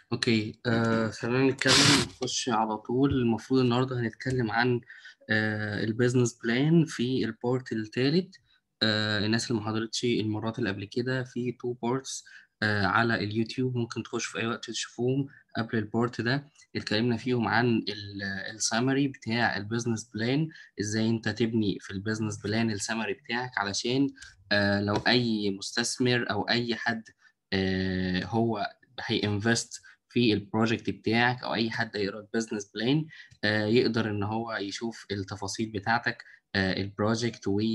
اوكي آه خلينا نتكلم نخش على طول المفروض النهارده هنتكلم عن آه البيزنس بلان في البارت الثالث آه الناس اللي ما حضرتش المرات اللي قبل كده في تو بارتس آه على اليوتيوب ممكن تخش في اي وقت تشوفوهم قبل البارت ده اتكلمنا فيهم عن السامري بتاع البيزنس بلان ازاي انت تبني في البيزنس بلان السامري بتاعك علشان آه لو اي مستثمر او اي حد آه هو هينفست في البروجكت بتاعك او اي حد يقرا البيزنس بلان يقدر ان هو يشوف التفاصيل بتاعتك البروجكت و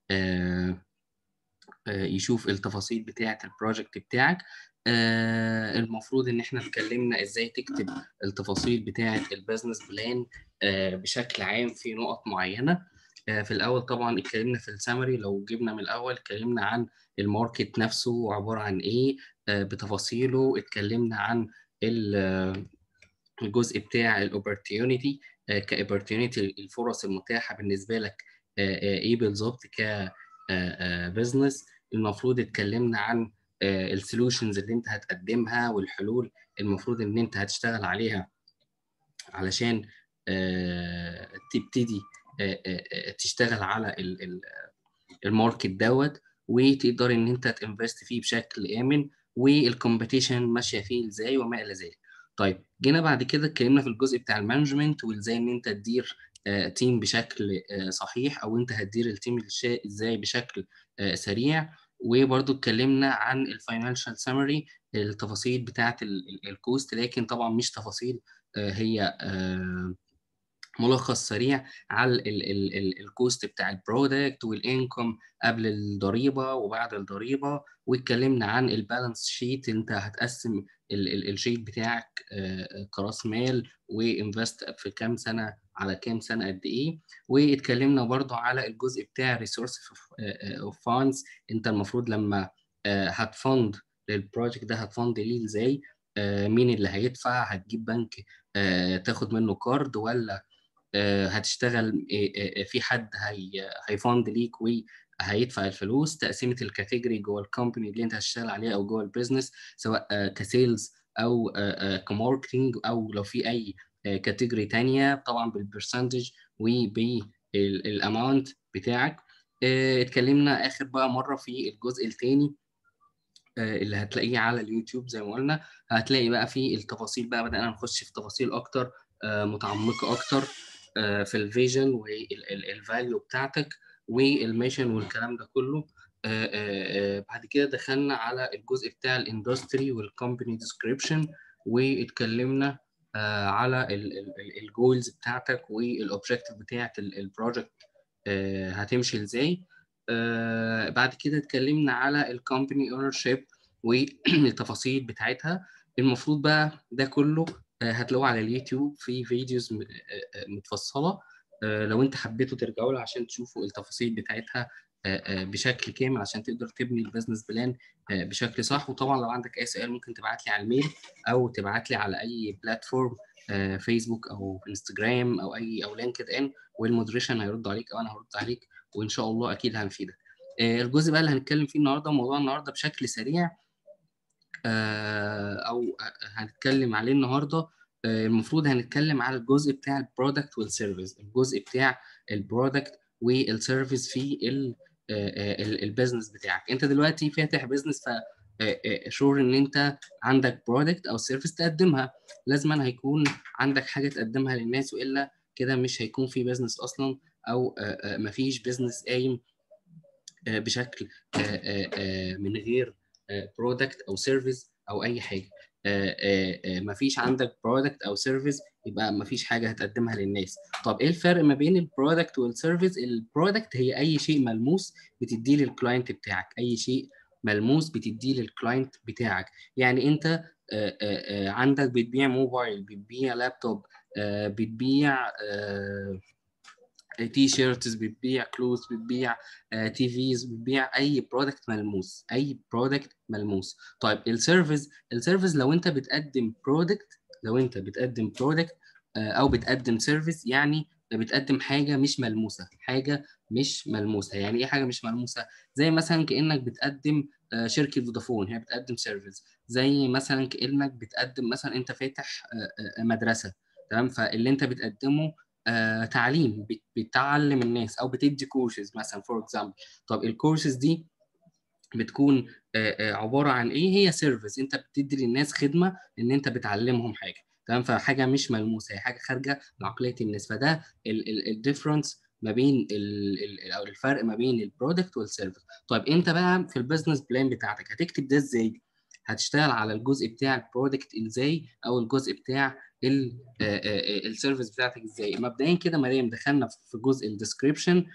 يشوف التفاصيل بتاعه البروجكت بتاعك المفروض ان احنا اتكلمنا ازاي تكتب التفاصيل بتاعه البيزنس بلان بشكل عام في نقط معينه في الاول طبعا اتكلمنا في السامري لو جبنا من الاول اتكلمنا عن الماركت نفسه عباره عن ايه بتفاصيله اتكلمنا عن الجزء بتاع الاوبورتيونيتي كاوبورتيونيتي الفرص المتاحه بالنسبه لك ايه بالظبط كبزنس المفروض اتكلمنا عن السولوشنز اللي انت هتقدمها والحلول المفروض ان انت هتشتغل عليها علشان تبتدي تشتغل على الماركت دوت وتقدر ان انت تنفست فيه بشكل امن والكومبيتيشن ماشيه فيه ازاي وما الى ذلك. طيب جينا بعد كده اتكلمنا في الجزء بتاع المانجمنت وازاي ان انت تدير آه تيم بشكل آه صحيح او انت هتدير التيم ازاي بشكل آه سريع وبرضو اتكلمنا عن الفاينانشال سامري التفاصيل بتاعه الكوست لكن طبعا مش تفاصيل هي ملخص سريع على الكوست بتاع البرودكت والانكم قبل الضريبه وبعد الضريبه واتكلمنا عن البالانس شيت انت هتقسم الشيت بتاعك كراس مال وانفست في كام سنه على كام سنه قد ايه واتكلمنا برضو على الجزء بتاع ريسورس اوف فاندز انت المفروض لما هتفند للبروجكت ده هتفند ليه ازاي مين اللي هيدفع هتجيب بنك تاخد منه كارد ولا هتشتغل في حد هي هيفند ليك وهيدفع الفلوس تقسيمه الكاتيجوري جوه الكومباني اللي انت هتشتغل عليها او جوه البيزنس سواء كسيلز او كماركتنج او لو في اي كاتيجوري تانية طبعا بالبرسنتج وبالاماونت بتاعك اتكلمنا اخر بقى مره في الجزء الثاني اللي هتلاقيه على اليوتيوب زي ما قلنا هتلاقي بقى في التفاصيل بقى بدأنا نخش في تفاصيل اكتر متعمقه اكتر في الفيجن والفاليو بتاعتك والميشن والكلام ده كله بعد كده دخلنا على الجزء بتاع الاندستري والكومباني ديسكريبشن واتكلمنا على الجولز بتاعتك والاوبجيكتيف بتاعت البروجكت هتمشي ازاي بعد كده اتكلمنا على الكومباني اونر شيب والتفاصيل بتاعتها المفروض بقى ده كله هتلاقوه على اليوتيوب في فيديوز متفصله لو انت حبيتوا ترجعوا لها عشان تشوفوا التفاصيل بتاعتها بشكل كامل عشان تقدر تبني البيزنس بلان بشكل صح وطبعا لو عندك اي سؤال ممكن تبعت لي على الميل او تبعت لي على اي بلاتفورم فيسبوك او انستجرام او اي او لينكد ان والمودريشن هيرد عليك او انا هرد عليك وان شاء الله اكيد هنفيدك الجزء بقى اللي هنتكلم فيه النهارده موضوع النهارده بشكل سريع او هنتكلم عليه النهارده المفروض هنتكلم على الجزء بتاع البرودكت والسيرفيس الجزء بتاع البرودكت والسيرفيس في البيزنس بتاعك انت دلوقتي فاتح بيزنس ف شور ان انت عندك برودكت او سيرفيس تقدمها لازما هيكون عندك حاجه تقدمها للناس والا كده مش هيكون في بيزنس اصلا او مفيش بيزنس قايم بشكل من غير برودكت او سيرفيس او اي حاجه مفيش عندك برودكت او سيرفيس يبقى مفيش حاجه هتقدمها للناس طب ايه الفرق ما بين البرودكت والسيرفيس البرودكت هي اي شيء ملموس بتديه للكلاينت بتاعك اي شيء ملموس بتديه للكلاينت بتاعك يعني انت عندك بتبيع موبايل بتبيع لابتوب بتبيع تي شيرتس بتبيع كلوز بتبيع تي فيز بتبيع اي برودكت ملموس اي برودكت ملموس طيب السيرفيس السيرفيس لو انت بتقدم برودكت لو انت بتقدم برودكت او بتقدم سيرفيس يعني بتقدم حاجه مش ملموسه حاجه مش ملموسه يعني ايه حاجه مش ملموسه زي مثلا كانك بتقدم آه، شركه فودافون هي بتقدم سيرفيس زي مثلا كانك بتقدم مثلا انت فاتح آه، آه، مدرسه تمام فاللي انت بتقدمه آه، تعليم بت- بتعلم الناس او بتدي كورسز مثلا فور اكزامبل طب الكورسز دي بتكون آه، آه، عباره عن ايه هي سيرفيس انت بتدي للناس خدمه ان انت بتعلمهم حاجه تمام فحاجه مش ملموسه هي حاجه خارجه من عقليه الناس فده الديفرنس ما بين ال ال او الفرق ما بين البرودكت والسيرفيس طيب انت بقى في البيزنس بلان بتاعتك هتكتب ده ازاي هتشتغل على الجزء بتاع البرودكت ازاي او الجزء بتاع السيرفيس بتاعتك ازاي مبدئيا كده مريم دخلنا في جزء الديسكريبشن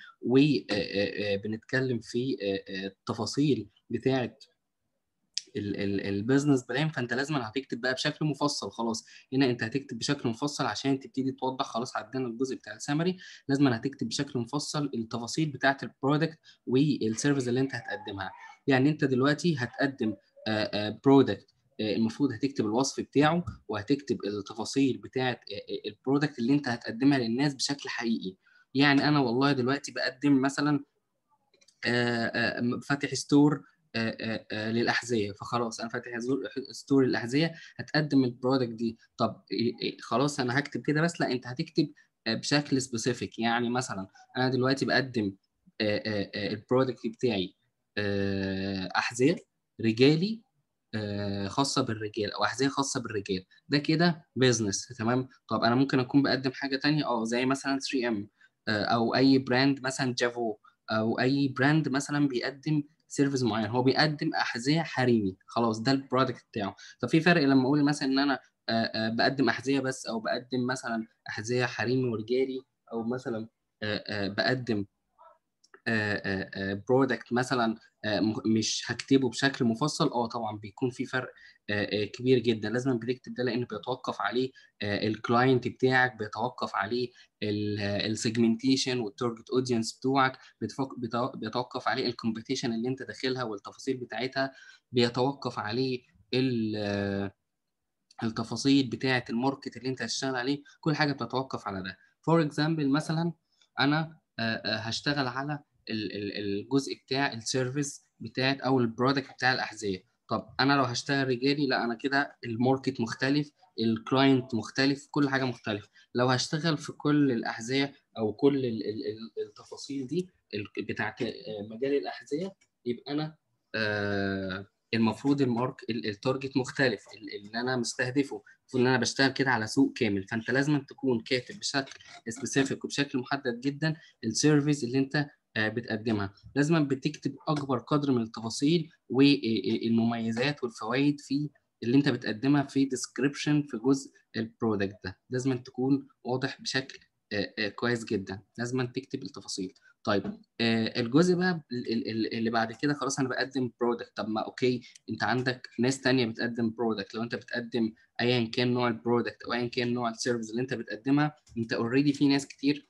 وبنتكلم في آه، آه، التفاصيل بتاعه البيزنس بلان فانت لازم هتكتب بقى بشكل مفصل خلاص هنا انت هتكتب بشكل مفصل عشان تبتدي توضح خلاص عدينا الجزء بتاع السمري لازم هتكتب بشكل مفصل التفاصيل بتاعه البرودكت والسيرفيس اللي انت هتقدمها يعني انت دلوقتي هتقدم برودكت المفروض هتكتب الوصف بتاعه وهتكتب التفاصيل بتاعه البرودكت اللي انت هتقدمها للناس بشكل حقيقي يعني انا والله دلوقتي بقدم مثلا آه، آه، فاتح ستور آه، للاحذيه فخلاص انا فاتح ستور للاحذيه هتقدم البرودكت دي طب إيه- إيه، خلاص انا هكتب كده بس لا انت هتكتب بشكل سبيسيفيك يعني مثلا انا دلوقتي بقدم البرودكت بتاعي احذيه رجالي خاصه بالرجال او احذيه خاصه بالرجال ده كده بيزنس تمام طب انا ممكن اكون بقدم حاجه تانية اه زي مثلا 3 ام او اي براند مثلا جافو او اي براند مثلا بيقدم سيرفيس معين هو بيقدم احذيه حريمي خلاص ده البرودكت بتاعه طب في فرق لما اقول مثلا ان انا بقدم احذيه بس او بقدم مثلا احذيه حريمي ورجالي او مثلا بقدم برودكت مثلا مش هكتبه بشكل مفصل اه طبعا بيكون في فرق كبير جدا لازم بتكتب ده لان بيتوقف عليه الكلاينت بتاعك بيتوقف عليه السيجمنتيشن والتارجت اودينس بتوعك بيتوقف عليه الكومبيتيشن اللي انت داخلها والتفاصيل بتاعتها بيتوقف عليه التفاصيل بتاعه الماركت اللي انت هتشتغل عليه كل حاجه بتتوقف على ده فور اكزامبل مثلا انا هشتغل على الجزء بتاع السيرفيس بتاعت او البرودكت بتاع الاحذيه طب انا لو هشتغل رجالي لا انا كده الماركت مختلف الكلاينت مختلف كل حاجه مختلفه لو هشتغل في كل الاحذيه او كل التفاصيل دي بتاعت مجال الاحذيه يبقى انا المفروض المارك التارجت مختلف اللي انا مستهدفه المفروض ان انا بشتغل كده على سوق كامل فانت لازم تكون كاتب بشكل سبيسيفيك وبشكل محدد جدا السيرفيس اللي انت بتقدمها لازم بتكتب اكبر قدر من التفاصيل والمميزات والفوائد في اللي انت بتقدمها في ديسكريبشن في جزء البرودكت ده لازم تكون واضح بشكل كويس جدا لازم تكتب التفاصيل طيب الجزء بقى اللي بعد كده خلاص انا بقدم برودكت طب ما اوكي انت عندك ناس تانية بتقدم برودكت لو انت بتقدم ايا كان نوع البرودكت او ايا كان نوع السيرفيس اللي انت بتقدمها انت اوريدي في ناس كتير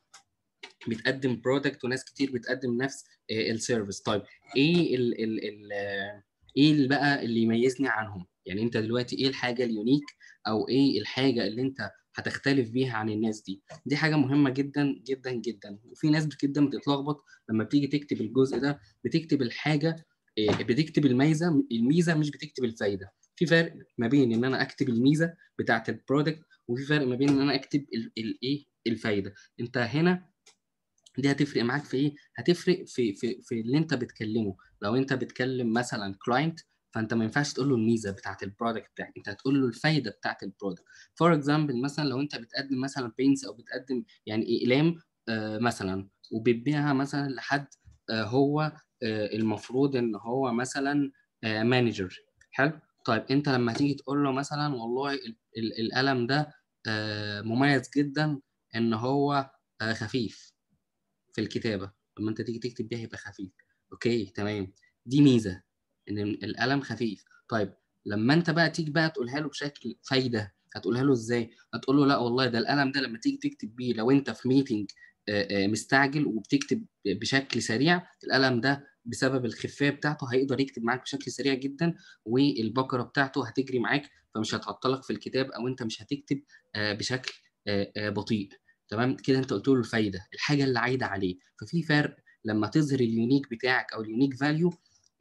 بتقدم برودكت وناس كتير بتقدم نفس السيرفيس طيب ايه ال ال ال ايه اللي بقى اللي يميزني عنهم يعني انت دلوقتي ايه الحاجه اليونيك او ايه الحاجه اللي انت هتختلف بيها عن الناس دي دي حاجه مهمه جدا جدا جدا وفي ناس جدا بتتلخبط لما بتيجي تكتب الجزء ده بتكتب الحاجه بتكتب الميزه الميزه مش بتكتب الفايده في فرق ما بين ان انا اكتب الميزه بتاعه البرودكت وفي فرق ما بين ان انا اكتب الايه الفايده انت هنا دي هتفرق معاك في ايه هتفرق في في في اللي انت بتكلمه لو انت بتكلم مثلا كلاينت فانت ما ينفعش تقول له الميزه بتاعت البرودكت بتاعك انت هتقول له الفايده بتاعت البرودكت فور اكزامبل مثلا لو انت بتقدم مثلا بينس او بتقدم يعني اقلام آه مثلا وبتبيعها مثلا لحد آه هو آه المفروض ان هو مثلا آه مانجر حلو طيب انت لما تيجي تقول له مثلا والله القلم ده آه مميز جدا ان هو آه خفيف في الكتابه لما انت تيجي تكتب بيها يبقى خفيف اوكي تمام دي ميزه ان القلم خفيف طيب لما انت بقى تيجي بقى تقولها له بشكل فايده هتقولها له ازاي هتقول له لا والله ده القلم ده لما تيجي تكتب بيه لو انت في ميتنج مستعجل وبتكتب بشكل سريع القلم ده بسبب الخفايه بتاعته هيقدر يكتب معاك بشكل سريع جدا والبكره بتاعته هتجري معاك فمش هتعطلك في الكتاب او انت مش هتكتب بشكل بطيء تمام كده انت قلت له الفايده الحاجه اللي عايده عليه ففي فرق لما تظهر اليونيك بتاعك او اليونيك فاليو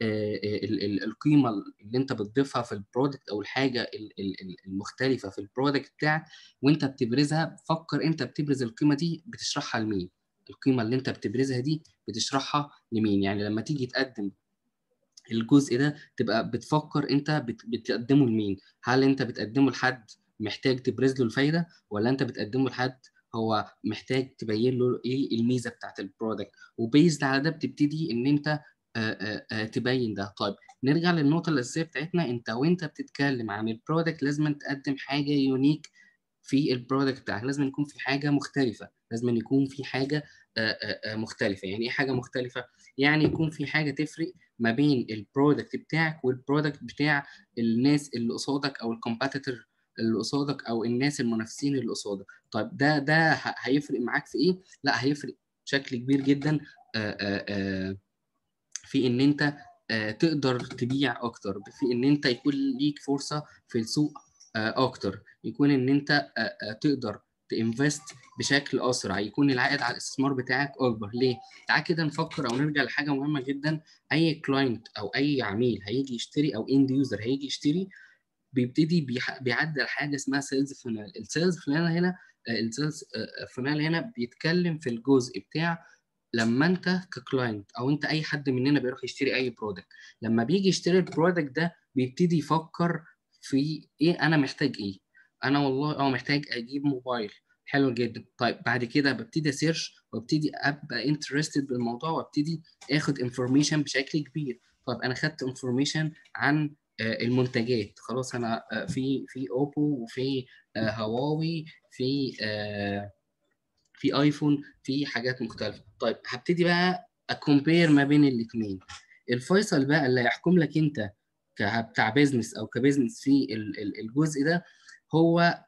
القيمه اللي انت بتضيفها في البرودكت او الحاجه ال- ال- ال- المختلفه في البرودكت بتاعك وانت بتبرزها فكر انت بتبرز القيمه دي بتشرحها لمين القيمه اللي انت بتبرزها دي بتشرحها لمين يعني لما تيجي تقدم الجزء ده تبقى بتفكر انت بت- بتقدمه لمين هل انت بتقدمه لحد محتاج تبرز له الفايده ولا انت بتقدمه لحد هو محتاج تبين له ايه الميزه بتاعت البرودكت وبيزد على ده بتبتدي ان انت آه، آه، آه، تبين ده طيب نرجع للنقطه الاساسيه بتاعتنا انت وانت بتتكلم عن البرودكت لازم تقدم حاجه يونيك في البرودكت بتاعك لازم يكون في حاجه مختلفه لازم يكون في حاجه آه، آه، آه، مختلفه يعني ايه حاجه مختلفه يعني يكون في حاجه تفرق ما بين البرودكت بتاعك والبرودكت بتاع الناس اللي قصادك او الكومبيتيتور اللي قصادك او الناس المنافسين اللي قصادك طيب ده ده ه- هيفرق معاك في ايه لا هيفرق بشكل كبير جدا آه، آه، آه، في ان انت آه، تقدر تبيع اكتر في ان انت يكون ليك فرصه في السوق آه، اكتر يكون ان انت آه، آه، تقدر تنفست بشكل اسرع يكون العائد على الاستثمار بتاعك اكبر ليه تعال كده نفكر او نرجع لحاجه مهمه جدا اي كلاينت او اي عميل هيجي يشتري او اند يوزر هيجي يشتري بيبتدي بيح- بيعدل حاجه اسمها سيلز فينال السيلز فينال هنا السيلز فينال هنا بيتكلم في الجزء بتاع لما انت ككلاينت او انت اي حد مننا بيروح يشتري اي برودكت لما بيجي يشتري البرودكت ده بيبتدي يفكر في ايه انا محتاج ايه انا والله اه محتاج اجيب موبايل حلو جدا طيب بعد كده ببتدي اسيرش وابتدي ابقى انترستد بالموضوع وابتدي اخد انفورميشن بشكل كبير طيب انا خدت انفورميشن عن آه، المنتجات خلاص انا آه، في في اوبو وفي آه، هواوي في آه، في ايفون في حاجات مختلفه طيب هبتدي بقى اكومبير ما بين الاثنين الفيصل بقى اللي هيحكم لك انت كبتاع بيزنس او كبيزنس في ال- ال- الجزء ده هو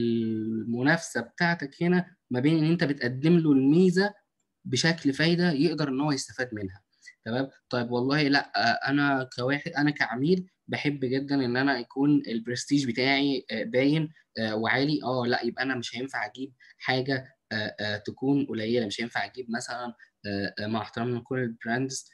المنافسه بتاعتك هنا ما بين ان انت بتقدم له الميزه بشكل فايده يقدر ان هو يستفاد منها تمام طيب والله لا آه، انا كواحد انا كعميل بحب جدا ان انا يكون البرستيج بتاعي آه، باين آه، وعالي اه لا يبقى انا مش هينفع اجيب حاجه آه، آه، تكون قليله مش هينفع اجيب مثلا آه، آه، مع احترامنا لكل البراندز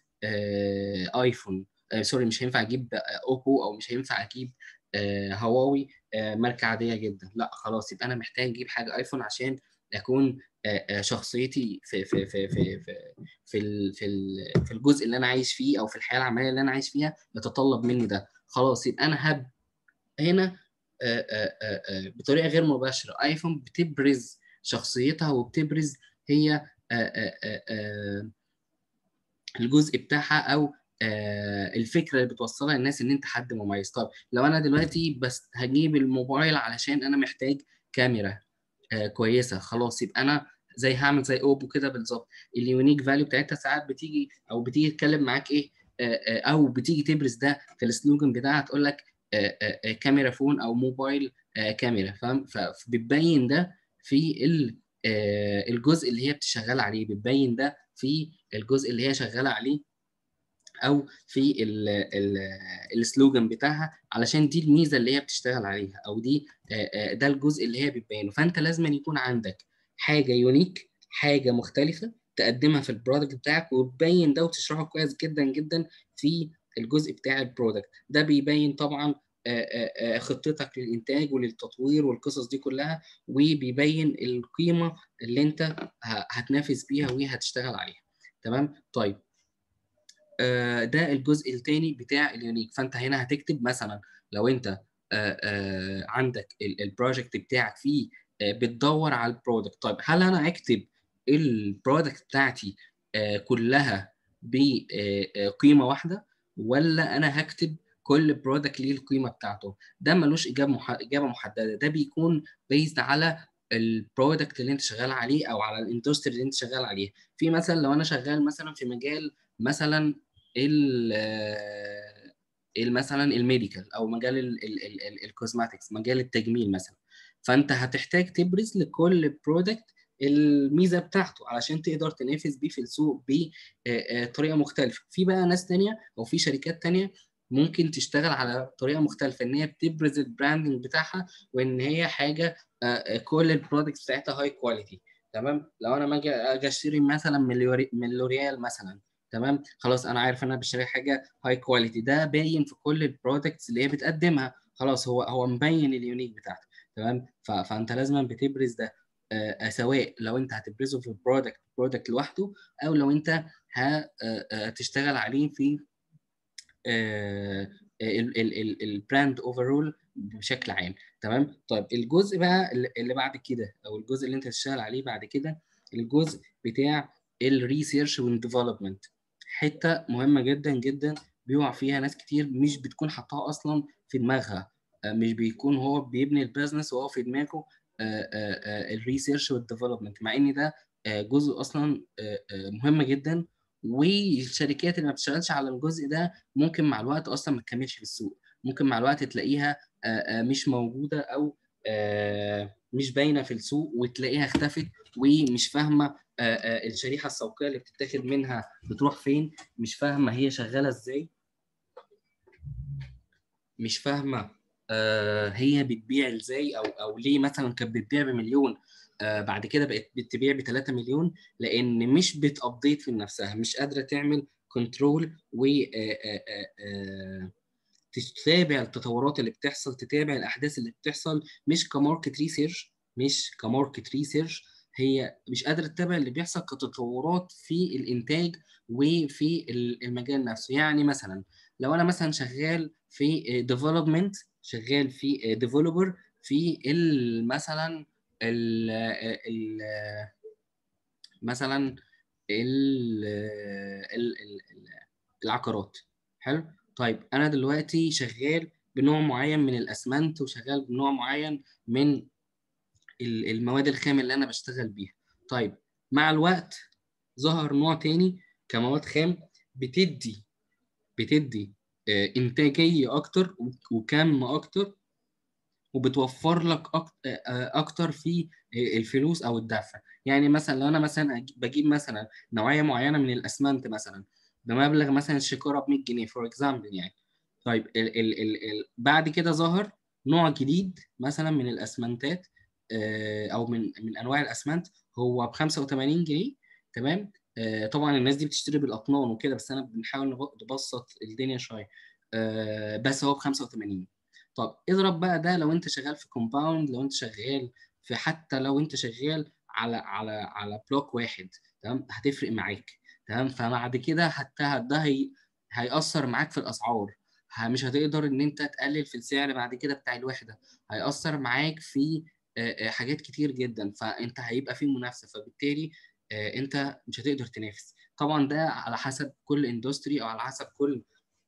آه، ايفون آه، سوري مش هينفع اجيب آه، اوبو او مش هينفع اجيب آه، هواوي آه، ماركه عاديه جدا لا خلاص يبقى انا محتاج اجيب حاجه ايفون عشان اكون آه، آه، شخصيتي في في في في في في ال- في ال- في الجزء اللي انا عايش فيه او في الحياه العمليه اللي انا عايش فيها يتطلب مني ده خلاص يبقى انا هب هنا آه، آه، آه، آه، بطريقه غير مباشره ايفون بتبرز شخصيتها وبتبرز هي آه، آه، آه، آه، الجزء بتاعها او آه، الفكره اللي بتوصلها للناس ان انت حد مميز طب لو انا دلوقتي بس هجيب الموبايل علشان انا محتاج كاميرا آه، كويسه خلاص يبقى انا زي هعمل زي اوبو كده بالظبط اليونيك فاليو بتاعتها ساعات بتيجي او بتيجي تتكلم معاك ايه آه، آه، او بتيجي تبرز ده في السلوجن بتاعها تقول لك آه، آه، آه، كاميرا فون او موبايل آه، كاميرا فاهم فبتبين ده في ال- آه، الجزء اللي هي بتشغل عليه بتبين ده في الجزء اللي هي شغاله عليه او في ال- ال- السلوجان بتاعها علشان دي الميزه اللي هي بتشتغل عليها او دي آه، آه، ده الجزء اللي هي بتبينه فانت لازم أن يكون عندك حاجه يونيك حاجه مختلفه تقدمها في البرودكت بتاعك وتبين ده وتشرحه كويس جدا جدا في الجزء بتاع البرودكت ده بيبين طبعا آه، آه، آه، خطتك للانتاج وللتطوير والقصص دي كلها وبيبين القيمه اللي انت ه- هتنافس بيها وهتشتغل عليها تمام طيب آه، ده الجزء الثاني بتاع اليونيك فانت هنا هتكتب مثلا لو انت آه، آه، عندك البروجكت بتاعك فيه آه، بتدور على البرودكت طيب هل انا اكتب البرودكت بتاعتي آه، كلها بقيمه واحده ولا انا هكتب كل برودكت ليه القيمه بتاعته ده ملوش اجابه مح... اجابه محدده ده بيكون بيزد على البرودكت اللي انت شغال عليه او على الاندستري اللي انت شغال عليه في مثلا لو انا شغال مثلا في مجال مثلا ال ال- مثلا الميديكال او مجال الكوزماتكس مجال التجميل مثلا فانت هتحتاج تبرز لكل برودكت الميزه بتاعته علشان تقدر تنافس بيه في السوق بطريقه مختلفه في بقى ناس تانية او في شركات تانية ممكن تشتغل على طريقه مختلفه ان هي بتبرز البراندنج بتاعها وان هي حاجه آه، آه، كل البرودكتس بتاعتها هاي كواليتي تمام لو انا ما اجي اجي اشتري مثلا من لوري- من لوريال مثلا تمام خلاص انا عارف ان انا بشتري حاجه هاي كواليتي ده باين في كل البرودكتس اللي هي بتقدمها خلاص هو هو مبين اليونيك بتاعته تمام ف- فانت لازم بتبرز ده آه، سواء لو انت هتبرزه في البرودكت برودكت لوحده او لو انت ه- آه، آه، هتشتغل عليه في البراند اوفرول بشكل عام تمام طيب الجزء بقى اللي اللي بعد كده او الجزء اللي انت تشتغل عليه بعد كده الجزء بتاع الريسيرش والديفلوبمنت حته مهمه جدا جدا بيقع فيها ناس كتير مش بتكون حاطاها اصلا في دماغها آه، مش بيكون هو بيبني البيزنس وهو في دماغه الريسيرش والديفلوبمنت مع ان ده آه، جزء اصلا آه، آه، مهم جدا والشركات اللي ما بتشتغلش على الجزء ده ممكن مع الوقت اصلا ما تكملش في السوق ممكن مع الوقت تلاقيها آه، آه، مش موجوده او آه، مش باينه في السوق وتلاقيها اختفت ومش فاهمه آه، آه، الشريحه السوقيه اللي بتتاخد منها بتروح فين مش فاهمه هي شغاله ازاي مش فاهمه آه، هي بتبيع ازاي او او ليه مثلا كانت بتبيع بمليون آه، بعد كده بقت بتبيع ب 3 مليون لان مش بتابديت في نفسها مش قادره تعمل كنترول و آه، آه، آه، آه، تتابع التطورات اللي بتحصل تتابع الاحداث اللي بتحصل مش كماركت ريسيرش مش كماركت ريسيرش هي مش قادره تتابع اللي بيحصل كتطورات في الانتاج وفي ال- المجال نفسه يعني مثلا لو انا مثلا شغال في ديفلوبمنت شغال في ديفلوبر في ال- مثلا ال ال مثلا ال ال ال العقارات حلو طيب انا دلوقتي شغال بنوع معين من الاسمنت وشغال بنوع معين من ال- المواد الخام اللي انا بشتغل بيها طيب مع الوقت ظهر نوع تاني كمواد خام بتدي بتدي آه، انتاجيه اكتر وكم اكتر وبتوفر لك أك- آه، اكتر في آه، الفلوس او الدفع يعني مثلا لو انا مثلا أج- بجيب مثلا نوعيه معينه من الاسمنت مثلا بمبلغ مثلا الشكاره ب 100 جنيه فور اكزامبل يعني طيب ال ال ال ال بعد كده ظهر نوع جديد مثلا من الاسمنتات آه، او من من انواع الاسمنت هو ب 85 جنيه تمام آه، طبعا الناس دي بتشتري بالاطنان وكده بس انا بنحاول نب- نبسط الدنيا شويه آه، بس هو ب 85 طب اضرب بقى ده لو انت شغال في كومباوند لو انت شغال في حتى لو انت شغال على على على بلوك واحد تمام هتفرق معاك تمام فبعد كده حتى ده هي هيأثر معاك في الأسعار ه- مش هتقدر ان انت تقلل في السعر بعد كده بتاع الوحدة هيأثر معاك في آه، آه، حاجات كتير جدا فانت هيبقى في منافسة فبالتالي آه، انت مش هتقدر تنافس طبعا ده على حسب كل اندستري او على حسب كل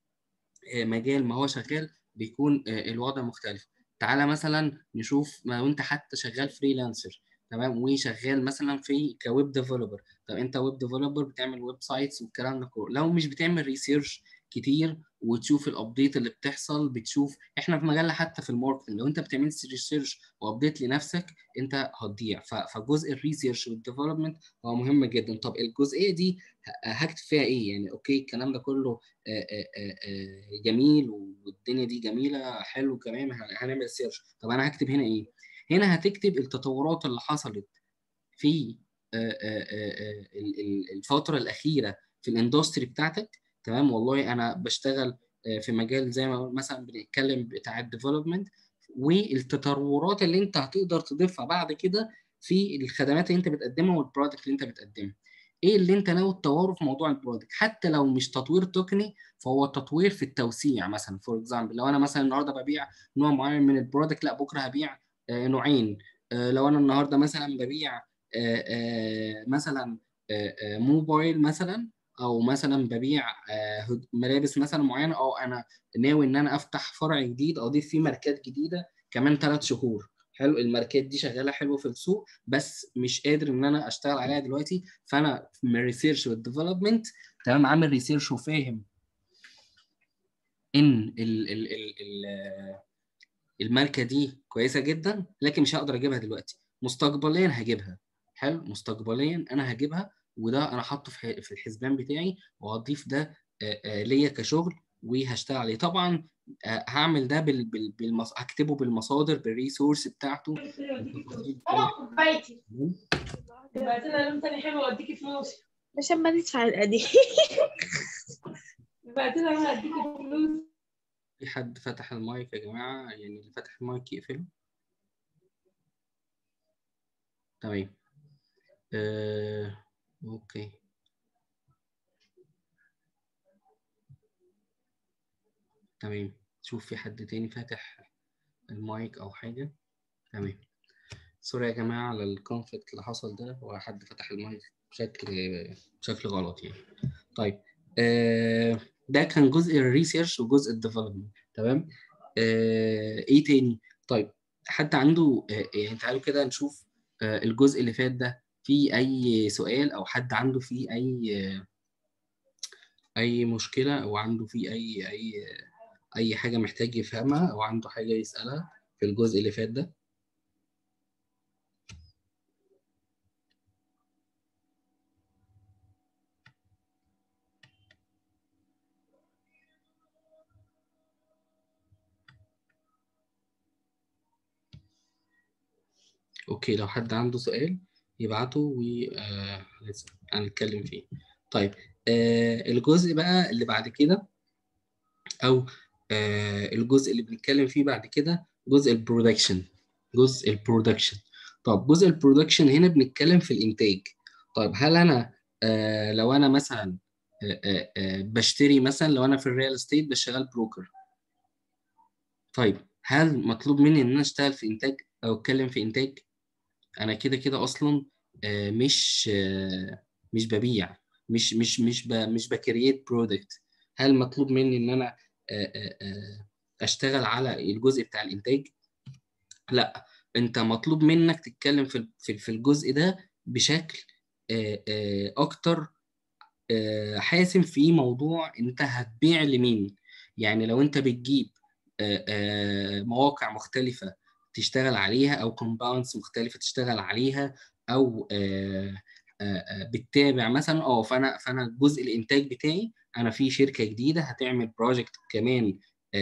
آه، مجال ما هو شغال بيكون آه، الوضع مختلف تعالى مثلا نشوف لو انت حتى شغال فريلانسر تمام وشغال مثلا في كويب ديفلوبر طب انت ويب ديفلوبر بتعمل ويب سايتس والكلام ده كله لو مش بتعمل ريسيرش كتير وتشوف الابديت اللي بتحصل بتشوف احنا في مجالنا حتى في الماركتنج لو انت بتعمل ريسيرش وابديت لنفسك انت هتضيع ف- فجزء الريسيرش والديفلوبمنت هو مهم جدا طب الجزئيه دي ه- هكتب فيها ايه يعني اوكي الكلام ده كله آه، آه، آه، آه، جميل والدنيا دي جميله حلو كمان هن- هنعمل سيرش طب انا هكتب هنا ايه هنا هتكتب التطورات اللي حصلت في آه، آه، آه، آه، ال- ال- الفتره الاخيره في الاندستري بتاعتك تمام والله انا بشتغل آه، في مجال زي ما مثلا بنتكلم بتاع الديفلوبمنت والتطورات اللي انت هتقدر تضيفها بعد كده في الخدمات اللي انت بتقدمها والبرودكت اللي انت بتقدمها ايه اللي انت ناوي تطوره في موضوع البرودكت حتى لو مش تطوير تقني فهو تطوير في التوسيع مثلا فور اكزامبل لو انا مثلا النهارده ببيع نوع معين من البرودكت لا بكره هبيع آه، نوعين آه، لو انا النهارده مثلا ببيع آه، آه، مثلا آه، آه، موبايل مثلا او مثلا ببيع آه، هد- ملابس مثلا معينه او انا ناوي ان انا افتح فرع جديد اضيف فيه ماركات جديده كمان ثلاث شهور حلو الماركات دي شغاله حلو في السوق بس مش قادر ان انا اشتغل عليها دلوقتي فانا من الريسيرش والديفلوبمنت تمام عامل ريسيرش وفاهم ان ال ال ال ال الماركه دي كويسه جدا لكن مش هقدر اجيبها دلوقتي مستقبليا هجيبها حلو مستقبليا انا هجيبها وده انا حاطه في ح- في الحسبان بتاعي وهضيف ده آه، آه، ليا كشغل وهشتغل عليه طبعا آه، هعمل ده بال بال بالمص... هكتبه بالمصادر بالريسورس بتاعته بالتفاصيل بكل حاجة. بعت لها لون تاني حلو واديكي فلوس عشان ما ندفع القديم بعت لها انا هديكي فلوس في حد فتح المايك يا جماعة يعني اللي فتح المايك يقفله تمام آه، اوكي تمام شوف في حد تاني فاتح المايك او حاجة تمام سوري يا جماعة على الكونفليكت اللي حصل ده هو حد فتح المايك بشكل بشكل غلط يعني طيب آه، ده كان جزء الريسيرش وجزء الديفلوبمنت تمام آه، ايه تاني طيب حد عنده آه، يعني تعالوا كده نشوف آه، الجزء اللي فات ده في اي سؤال او حد عنده فيه اي آه، اي مشكلة او عنده فيه اي اي اي حاجة محتاج يفهمها او عنده حاجة يسألها في الجزء اللي فات ده اوكي لو حد عنده سؤال يبعته وهنتكلم فيه طيب آه الجزء بقى اللي بعد كده او آه الجزء اللي بنتكلم فيه بعد كده جزء البرودكشن جزء البرودكشن طب جزء البرودكشن هنا بنتكلم في الانتاج طيب هل انا آه لو انا مثلا آه آه آه بشتري مثلا لو انا في الريال استيت بشتغل بروكر طيب هل مطلوب مني ان انا اشتغل في انتاج او اتكلم في انتاج انا كده كده اصلا آه، مش آه، مش ببيع مش مش مش ب مش بكرييت برودكت هل مطلوب مني ان انا آه، آه، آه، اشتغل على الجزء بتاع الانتاج لا انت مطلوب منك تتكلم في ال- في في الجزء ده بشكل آه، آه، اكتر آه، حاسم في موضوع انت هتبيع لمين يعني لو انت بتجيب آه، آه، مواقع مختلفة تشتغل عليها او كومباوندز مختلفة تشتغل عليها او آه، آه، آه، بتتابع مثلا اه فانا فانا جزء الانتاج بتاعي انا في شركة جديدة هتعمل بروجكت كمان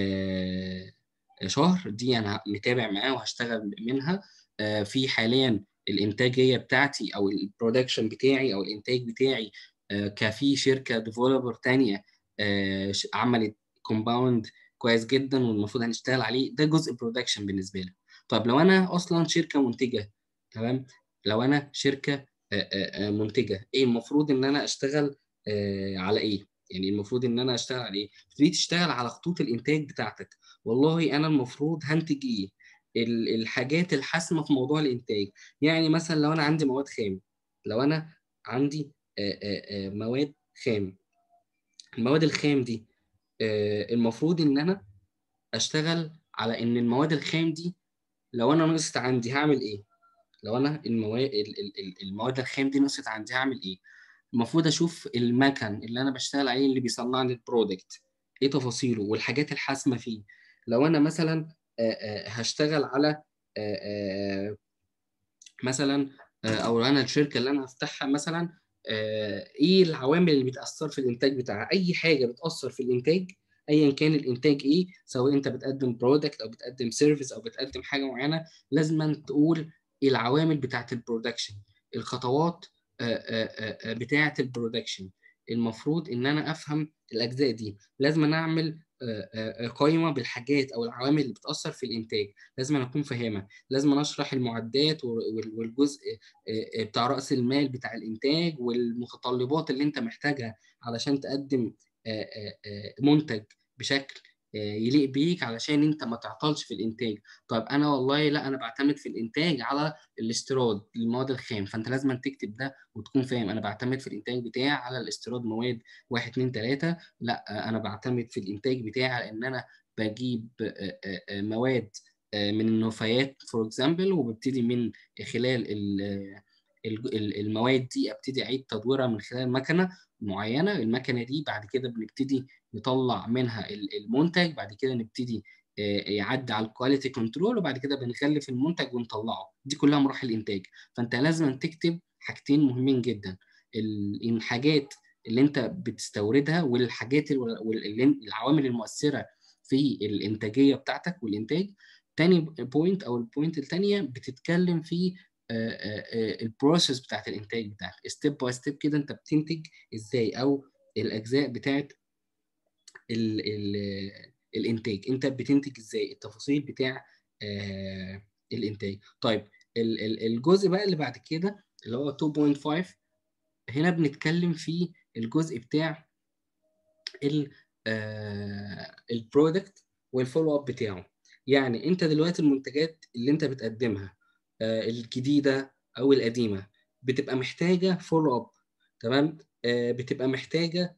آه، شهر دي انا متابع معاه وهشتغل منها آه، في حاليا الانتاجيه بتاعتي او البرودكشن بتاعي او الانتاج بتاعي آه، كفي شركه ديفلوبر تانية آه، ش- عملت كومباوند كويس جدا والمفروض هنشتغل عليه ده جزء برودكشن بالنسبه لي طب لو انا اصلا شركه منتجه تمام لو انا شركه آه، آه، آه، منتجه ايه المفروض ان انا اشتغل آه، على ايه يعني المفروض ان انا اشتغل على ايه تبتدي تشتغل على خطوط الانتاج بتاعتك والله انا المفروض هنتج ايه ال- الحاجات الحاسمه في موضوع الانتاج يعني مثلا لو انا عندي مواد خام لو انا عندي آه، آه، آه، مواد خام المواد الخام دي آه، المفروض ان انا اشتغل على ان المواد الخام دي لو انا نقصت عندي هعمل ايه لو انا المواد المواد الخام دي نقصت عندي هعمل ايه المفروض اشوف المكن اللي انا بشتغل عليه اللي بيصنع لي البرودكت ايه تفاصيله والحاجات الحاسمه فيه لو انا مثلا آه، آه، هشتغل على آه، آه، مثلا آه، او انا الشركه اللي انا هفتحها مثلا آه، ايه العوامل اللي بتاثر في الانتاج بتاعها اي حاجه بتاثر في الانتاج ايا كان الانتاج ايه سواء انت بتقدم برودكت او بتقدم سيرفيس او بتقدم حاجه معينه لازم تقول ايه العوامل بتاعه البرودكشن الخطوات آه، آه، آه، بتاعه البرودكشن المفروض ان انا افهم الاجزاء دي لازم أنا اعمل آه، آه، آه، قائمه بالحاجات او العوامل اللي بتاثر في الانتاج لازم أنا اكون فاهمها لازم أنا اشرح المعدات وال- والجزء آه، آه، بتاع راس المال بتاع الانتاج والمتطلبات اللي انت محتاجها علشان تقدم آه، آه، آه، منتج بشكل آه، يليق بيك علشان انت ما تعطلش في الانتاج طيب انا والله لا انا بعتمد في الانتاج على الاستيراد للمواد الخام فانت لازم تكتب ده وتكون فاهم انا بعتمد في الانتاج بتاعي على الاستيراد مواد واحد اتنين تلاته لا انا بعتمد في الانتاج بتاعي على ان انا بجيب آه، آه، آه، مواد آه، من النفايات فور اكزامبل وببتدي من خلال ال- ال- ال- المواد دي ابتدي اعيد تدويرها من خلال مكنه معينه المكنه دي بعد كده بنبتدي نطلع منها ال- المنتج بعد كده نبتدي آه، يعدي على الكواليتي كنترول وبعد كده بنغلف المنتج ونطلعه دي كلها مراحل انتاج فانت لازم تكتب حاجتين مهمين جدا ال- الحاجات اللي انت بتستوردها والحاجات والعوامل المؤثره في الانتاجيه بتاعتك والانتاج تاني بوينت او البوينت التانيه بتتكلم في البروسيس بتاعت الانتاج بتاعك ستيب باي ستيب كده انت بتنتج ازاي او الاجزاء بتاعت ال ال الانتاج انت بتنتج ازاي التفاصيل بتاع آه الانتاج طيب ال ال الجزء بقى اللي بعد كده اللي هو 2.5 هنا بنتكلم في الجزء بتاع ال البرودكت والفولو اب بتاعه يعني انت دلوقتي المنتجات اللي انت بتقدمها آه الجديده او القديمه بتبقى محتاجه فولو اب تمام آه بتبقى محتاجه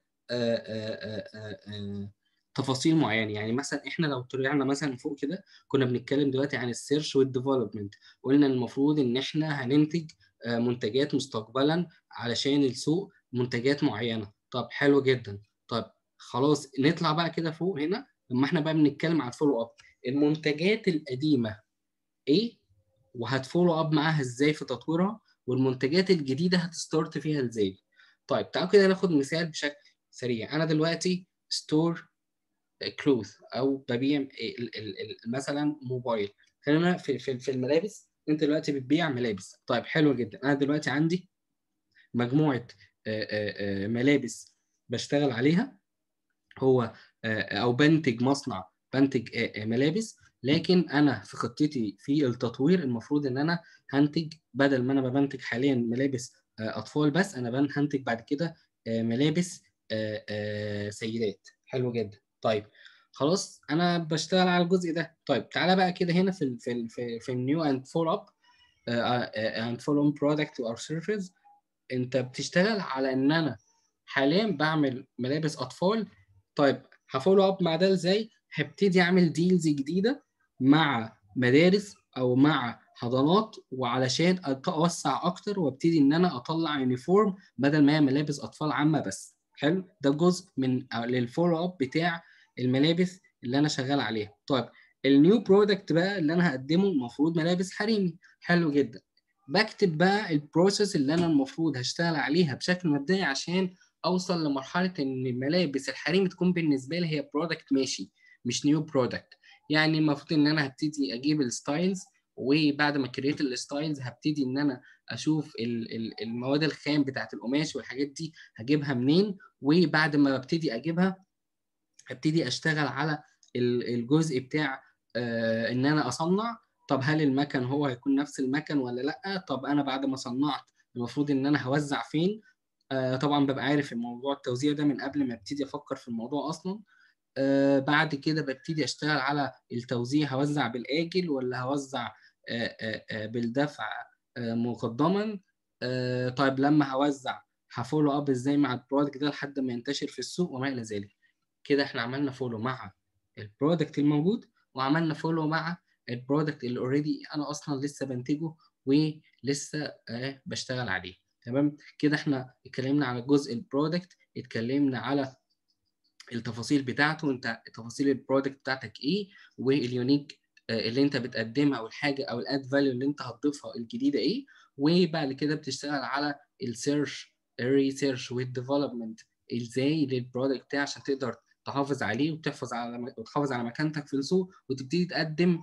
آه تفاصيل معينه يعني مثلا احنا لو طلعنا مثلا فوق كده كنا بنتكلم دلوقتي عن السيرش والديفلوبمنت قلنا المفروض ان احنا هننتج منتجات مستقبلا علشان السوق منتجات معينه طب حلو جدا طب خلاص نطلع بقى كده فوق هنا لما احنا بقى بنتكلم على الفولو اب المنتجات القديمه ايه وهتفولو اب معاها ازاي في تطويرها والمنتجات الجديده هتستارت فيها ازاي طيب تعالوا كده ناخد مثال بشكل سريع انا دلوقتي ستور كلوث او ببيع مثلا موبايل خلينا في في الملابس انت دلوقتي بتبيع ملابس طيب حلو جدا انا دلوقتي عندي مجموعه ملابس بشتغل عليها هو او بنتج مصنع بنتج ملابس لكن انا في خطتي في التطوير المفروض ان انا هنتج بدل ما انا بنتج حاليا ملابس اطفال بس انا هنتج بعد كده ملابس سيدات حلو جدا طيب خلاص انا بشتغل على الجزء ده طيب تعالى بقى كده هنا في ال في ال في, في النيو اند فول اب اند فول اون برودكت اور سيرفيس انت بتشتغل على ان انا حاليا بعمل ملابس اطفال طيب هفولو اب مع ده ازاي هبتدي اعمل ديلز جديده مع مدارس او مع حضانات وعلشان اوسع اكتر وابتدي ان انا اطلع يونيفورم بدل ما هي ملابس اطفال عامه بس حلو ده جزء من للفولو اب بتاع الملابس اللي انا شغال عليها طيب النيو برودكت بقى اللي انا هقدمه المفروض ملابس حريمي حلو جدا بكتب بقى البروسيس اللي انا المفروض هشتغل عليها بشكل مبدئي عشان اوصل لمرحله ان الملابس الحريمي تكون بالنسبه لي هي برودكت ماشي مش نيو برودكت يعني المفروض ان انا هبتدي اجيب الستايلز وبعد ما كريت الستايلز هبتدي ان انا اشوف المواد الخام بتاعت القماش والحاجات دي هجيبها منين وبعد ما ببتدي اجيبها هبتدي اشتغل على الجزء بتاع آه ان انا اصنع طب هل المكن هو هيكون نفس المكن ولا لا طب انا بعد ما صنعت المفروض ان انا هوزع فين آه طبعا ببقى عارف الموضوع التوزيع ده من قبل ما ابتدي افكر في الموضوع اصلا آه بعد كده ببتدي اشتغل على التوزيع هوزع بالاجل ولا هوزع آه آه آه بالدفع آه مقدما آه طيب لما هوزع هفولو اب ازاي مع البرودكت ده لحد ما ينتشر في السوق وما الى ذلك كده احنا عملنا فولو مع البرودكت الموجود وعملنا فولو مع البرودكت اللي اوريدي انا اصلا لسه بنتجه ولسه آه بشتغل عليه تمام كده احنا اتكلمنا على جزء البرودكت اتكلمنا على التفاصيل بتاعته انت تفاصيل البرودكت بتاعتك ايه واليونيك اللي انت بتقدمها او الحاجه او الاد فاليو اللي انت هتضيفها الجديده ايه وبعد كده بتشتغل على السيرش الريسيرش والديفلوبمنت ازاي للبرودكت بتاعك عشان تقدر تحافظ عليه وتحافظ على وتحافظ على مكانتك في السوق وتبتدي تقدم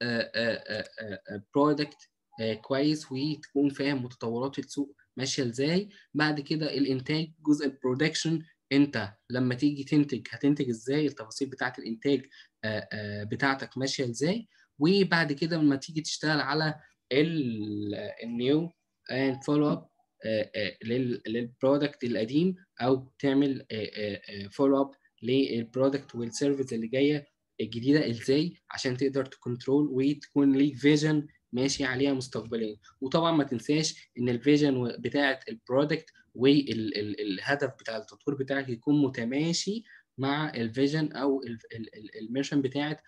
برودكت كويس وتكون فاهم متطورات السوق ماشيه ازاي بعد كده الانتاج جزء البرودكشن انت لما تيجي تنتج هتنتج ازاي التفاصيل بتاعه الانتاج بتاعتك ماشيه ازاي وبعد كده لما تيجي تشتغل على النيو اند فولو اب للبرودكت القديم او تعمل فولو اب للبرودكت والسيرفيس اللي جايه الجديده ازاي عشان تقدر تكنترول وتكون ليك فيجن ماشي عليها مستقبليا وطبعا ما تنساش ان الفيجن بتاعه البرودكت والهدف بتاع التطوير بتاعك يكون متماشي مع الفيجن او الميشن بتاعه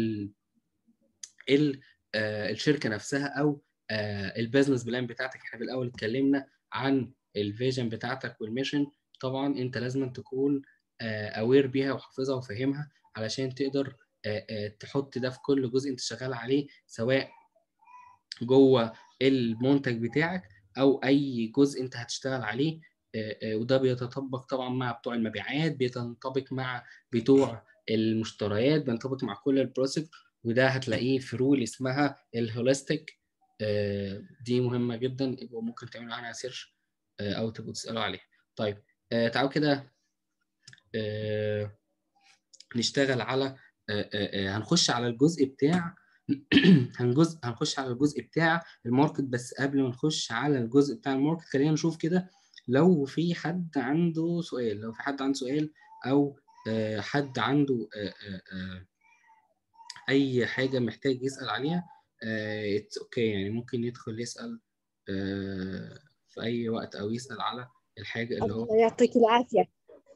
الشركه نفسها او البيزنس بلان بتاعتك احنا في الاول اتكلمنا عن الفيجن بتاعتك والميشن طبعا انت لازم تكون اوير بيها وحافظها وفاهمها علشان تقدر تحط ده في كل جزء انت شغال عليه سواء جوه المنتج بتاعك او اي جزء انت هتشتغل عليه وده بيتطبق طبعا مع بتوع المبيعات بيتنطبق مع بتوع المشتريات بينطبق مع كل البروسيس وده هتلاقيه في رول اسمها الهوليستيك آه، دي مهمه جدا يبقوا ممكن تعملوا عنها سيرش او تبقوا تسالوا عليها طيب آه، تعالوا كده آه، نشتغل على آه، آه، آه، هنخش على الجزء بتاع هنجزء هنخش على الجزء بتاع الماركت بس قبل ما نخش على الجزء بتاع الماركت خلينا نشوف كده لو في حد عنده سؤال لو في حد عنده سؤال او آه، حد عنده آه، آه، آه، اي حاجه محتاج يسال عليها اتس اوكي يعني ممكن يدخل يسال آه، في اي وقت او يسال على الحاجه اللي هو الله يعطيك العافية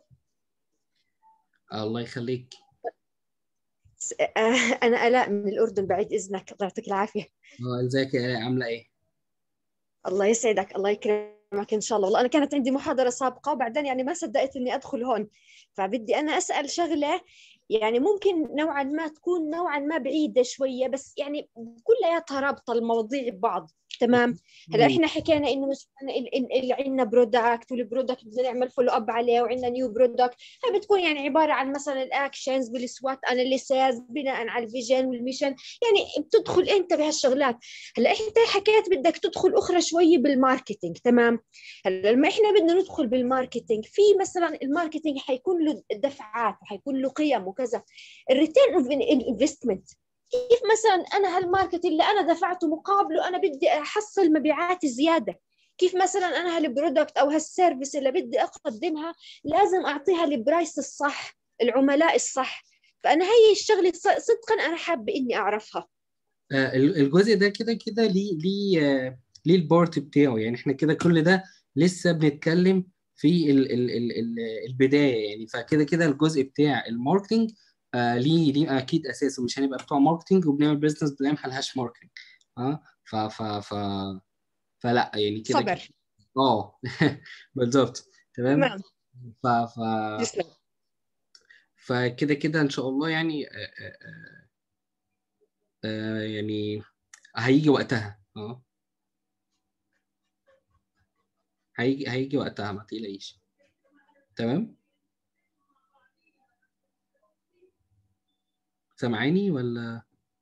الله يخليك س- آه، أنا آلاء من الأردن بعد إذنك الله يعطيك العافية اه ازيك يا آلاء عامله ايه الله يسعدك الله يكرمك إن شاء الله والله أنا كانت عندي محاضرة سابقة وبعدين يعني ما صدقت إني أدخل هون فبدي أنا أسأل شغلة يعني ممكن نوعا ما تكون نوعا ما بعيدة شوية بس يعني كلياتها رابطة المواضيع ببعض تمام هلا احنا حكينا انه مثلا ال- ال- اللي عندنا برودكت والبرودكت بدنا نعمل فولو اب عليه وعندنا نيو برودكت هي بتكون يعني عباره عن مثلا الاكشنز بالسوات اناليسيز بناء على الفيجن والميشن يعني بتدخل انت بهالشغلات هلا انت حكيت بدك تدخل اخرى شوي بالماركتينج تمام هلا لما احنا بدنا ندخل بالماركتينج في مثلا الماركتينج حيكون له دفعات وحيكون له قيم وكذا الريتيرن اوف انفستمنت كيف مثلا انا هالماركت اللي انا دفعته مقابله انا بدي احصل مبيعات زياده كيف مثلا انا هالبرودكت او هالسيرفيس اللي بدي اقدمها لازم اعطيها البرايس الصح العملاء الصح فانا هي الشغله ص- صدقا انا حابه اني اعرفها آه، ال- الجزء ده كده كده ليه ليه آه، ليه البارت بتاعه يعني احنا كده كل ده لسه بنتكلم في ال ال ال ال البدايه يعني فكده كده الجزء بتاع الماركتنج آه ليه ليه اكيد اساسه مش هنبقى بتوع ماركتنج وبنعمل بزنس بلان ملهاش ماركتنج اه ف ف ف فلا يعني كده صبر كده- اه بالظبط تمام تمام ف ف تسلم فكده كده ان شاء الله يعني آه آه آه آه، يعني هيجي وقتها اه هيجي هيجي وقتها ما تقلقيش تمام سامعاني ولا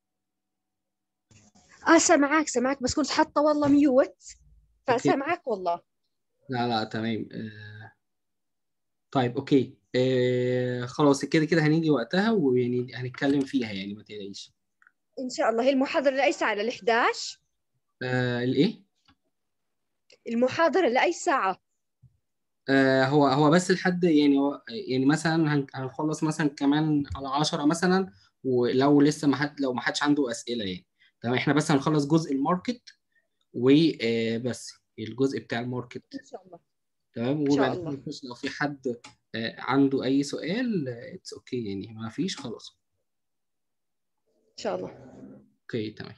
اه سامعاك سامعاك بس كنت حاطه والله ميوت فسامعاك والله لا لا تمام آه. طيب اوكي آه خلاص كده كده هنيجي وقتها ويعني هنتكلم فيها يعني ما تقلقيش ان شاء الله هي المحاضره لاي ساعه لل 11 آه الايه المحاضره لاي ساعه آه هو هو بس لحد يعني هو يعني مثلا هن- هنخلص مثلا كمان على 10 مثلا ولو لسه ما حد لو ما حدش عنده اسئله يعني تمام احنا بس هنخلص جزء الماركت وبس الجزء بتاع الماركت ان شاء الله تمام إن شاء وبعد الله. كده نخش لو في حد آه، عنده اي سؤال اتس اوكي يعني ما فيش خلاص ان شاء الله اوكي تمام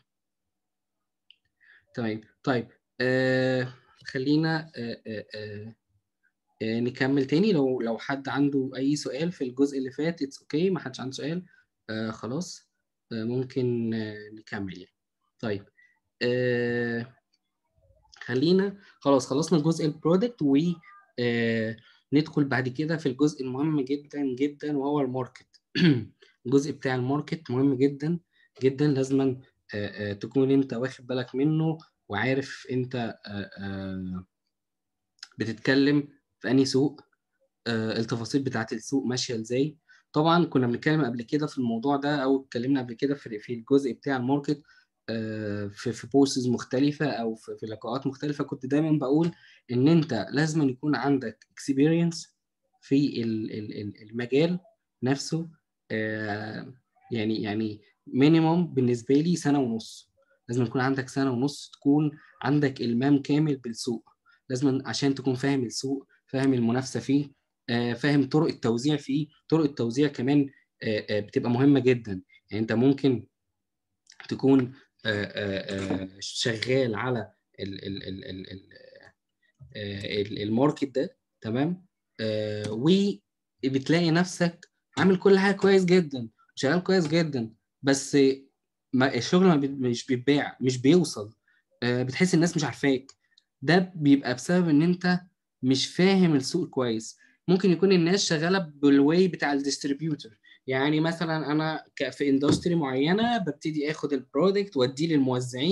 تمام طيب آه خلينا آه آه آه آه نكمل تاني لو لو حد عنده اي سؤال في الجزء اللي فات اتس اوكي ما حدش عنده سؤال آه خلاص آه ممكن آه نكمل يعني طيب آه خلينا خلاص خلصنا جزء البرودكت و آه ندخل بعد كده في الجزء المهم جدا جدا وهو الماركت الجزء بتاع الماركت مهم جدا جدا لازما آه، آه، تكون انت واخد بالك منه وعارف انت آه، آه، بتتكلم في انهي سوق آه، التفاصيل بتاعت السوق ماشيه ازاي طبعا كنا بنتكلم قبل كده في الموضوع ده او اتكلمنا قبل كده في في الجزء بتاع الماركت آه، في في بورسز مختلفه او في في لقاءات مختلفه كنت دايما بقول ان انت لازم يكون عندك اكسبيرينس في ال- ال- ال- المجال نفسه آه، يعني يعني مينيموم بالنسبه لي سنه ونص لازم يكون عندك سنه ونص تكون عندك المام كامل بالسوق لازم عشان تكون فاهم السوق فاهم المنافسه فيه آه، فاهم طرق التوزيع فيه طرق التوزيع كمان آه، آه، بتبقى مهمه جدا يعني انت ممكن تكون آه، آه، آه، شغال على ال- ال- ال- ال- ال- آه، ال- الماركت ده تمام آه، وبتلاقي نفسك عامل كل حاجه كويس جدا شغال كويس جدا بس ما الشغل ما بي- مش بيتباع مش بيوصل آه، بتحس الناس مش عارفاك ده بيبقى بسبب ان انت مش فاهم السوق كويس ممكن يكون الناس شغاله بالواي بتاع الديستريبيوتور يعني مثلا انا ك- في اندستري معينه ببتدي اخد البرودكت واديه للموزعين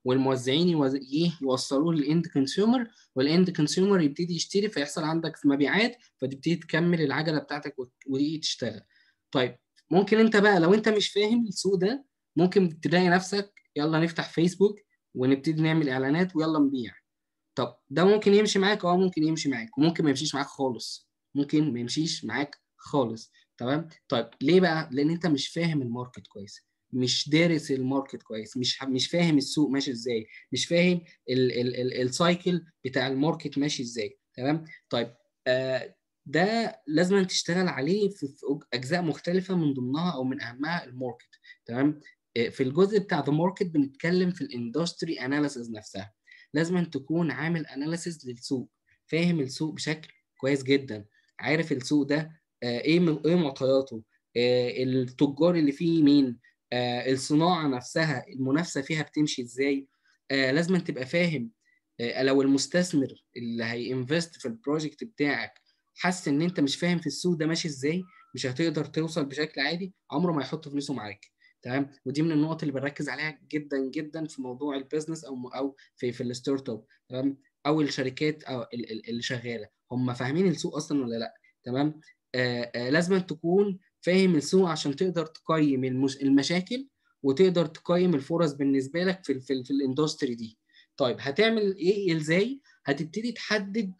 والموزعين يوز- يه- يوصلوه للاند كونسيومر والاند كونسيومر يبتدي يشتري فيحصل عندك مبيعات فتبتدي تكمل العجله بتاعتك وت- ودي تشتغل طيب ممكن انت بقى لو انت مش فاهم السوق ده ممكن تلاقي نفسك يلا نفتح فيسبوك ونبتدي نعمل اعلانات ويلا نبيع طب ده ممكن يمشي معاك اه ممكن يمشي معاك وممكن ما يمشيش معاك خالص ممكن ما يمشيش معاك خالص تمام طيب ليه بقى لان انت مش فاهم الماركت كويس مش دارس الماركت كويس مش مش فاهم السوق ماشي ازاي مش فاهم ال- ال- ال- السايكل بتاع الماركت ماشي ازاي تمام طيب آه ده لازم تشتغل عليه في في اجزاء مختلفه من ضمنها او من اهمها الماركت تمام آه، في الجزء بتاع ذا ماركت بنتكلم في الاندستري اناليسز نفسها لازم تكون عامل اناليسز للسوق فاهم السوق بشكل كويس جدا عارف السوق ده آه، ايه م- ايه معطياته آه، التجار اللي فيه مين آه، الصناعه نفسها المنافسه فيها بتمشي ازاي آه، لازم تبقى فاهم آه، لو المستثمر اللي هينفست في البروجكت بتاعك حاسس ان انت مش فاهم في السوق ده ماشي ازاي مش هتقدر توصل بشكل عادي عمره ما يحط فلوسه معاك تمام ودي من النقط اللي بنركز عليها جدا جدا في موضوع البيزنس او او في في الستارت اب تمام او الشركات او ال- ال- اللي شغاله هم فاهمين السوق اصلا ولا لا تمام آه آه لازم تكون فاهم السوق عشان تقدر تقيم المش... المشاكل وتقدر تقيم الفرص بالنسبه لك في ال في, ال في الاندستري دي طيب هتعمل ايه ازاي هتبتدي تحدد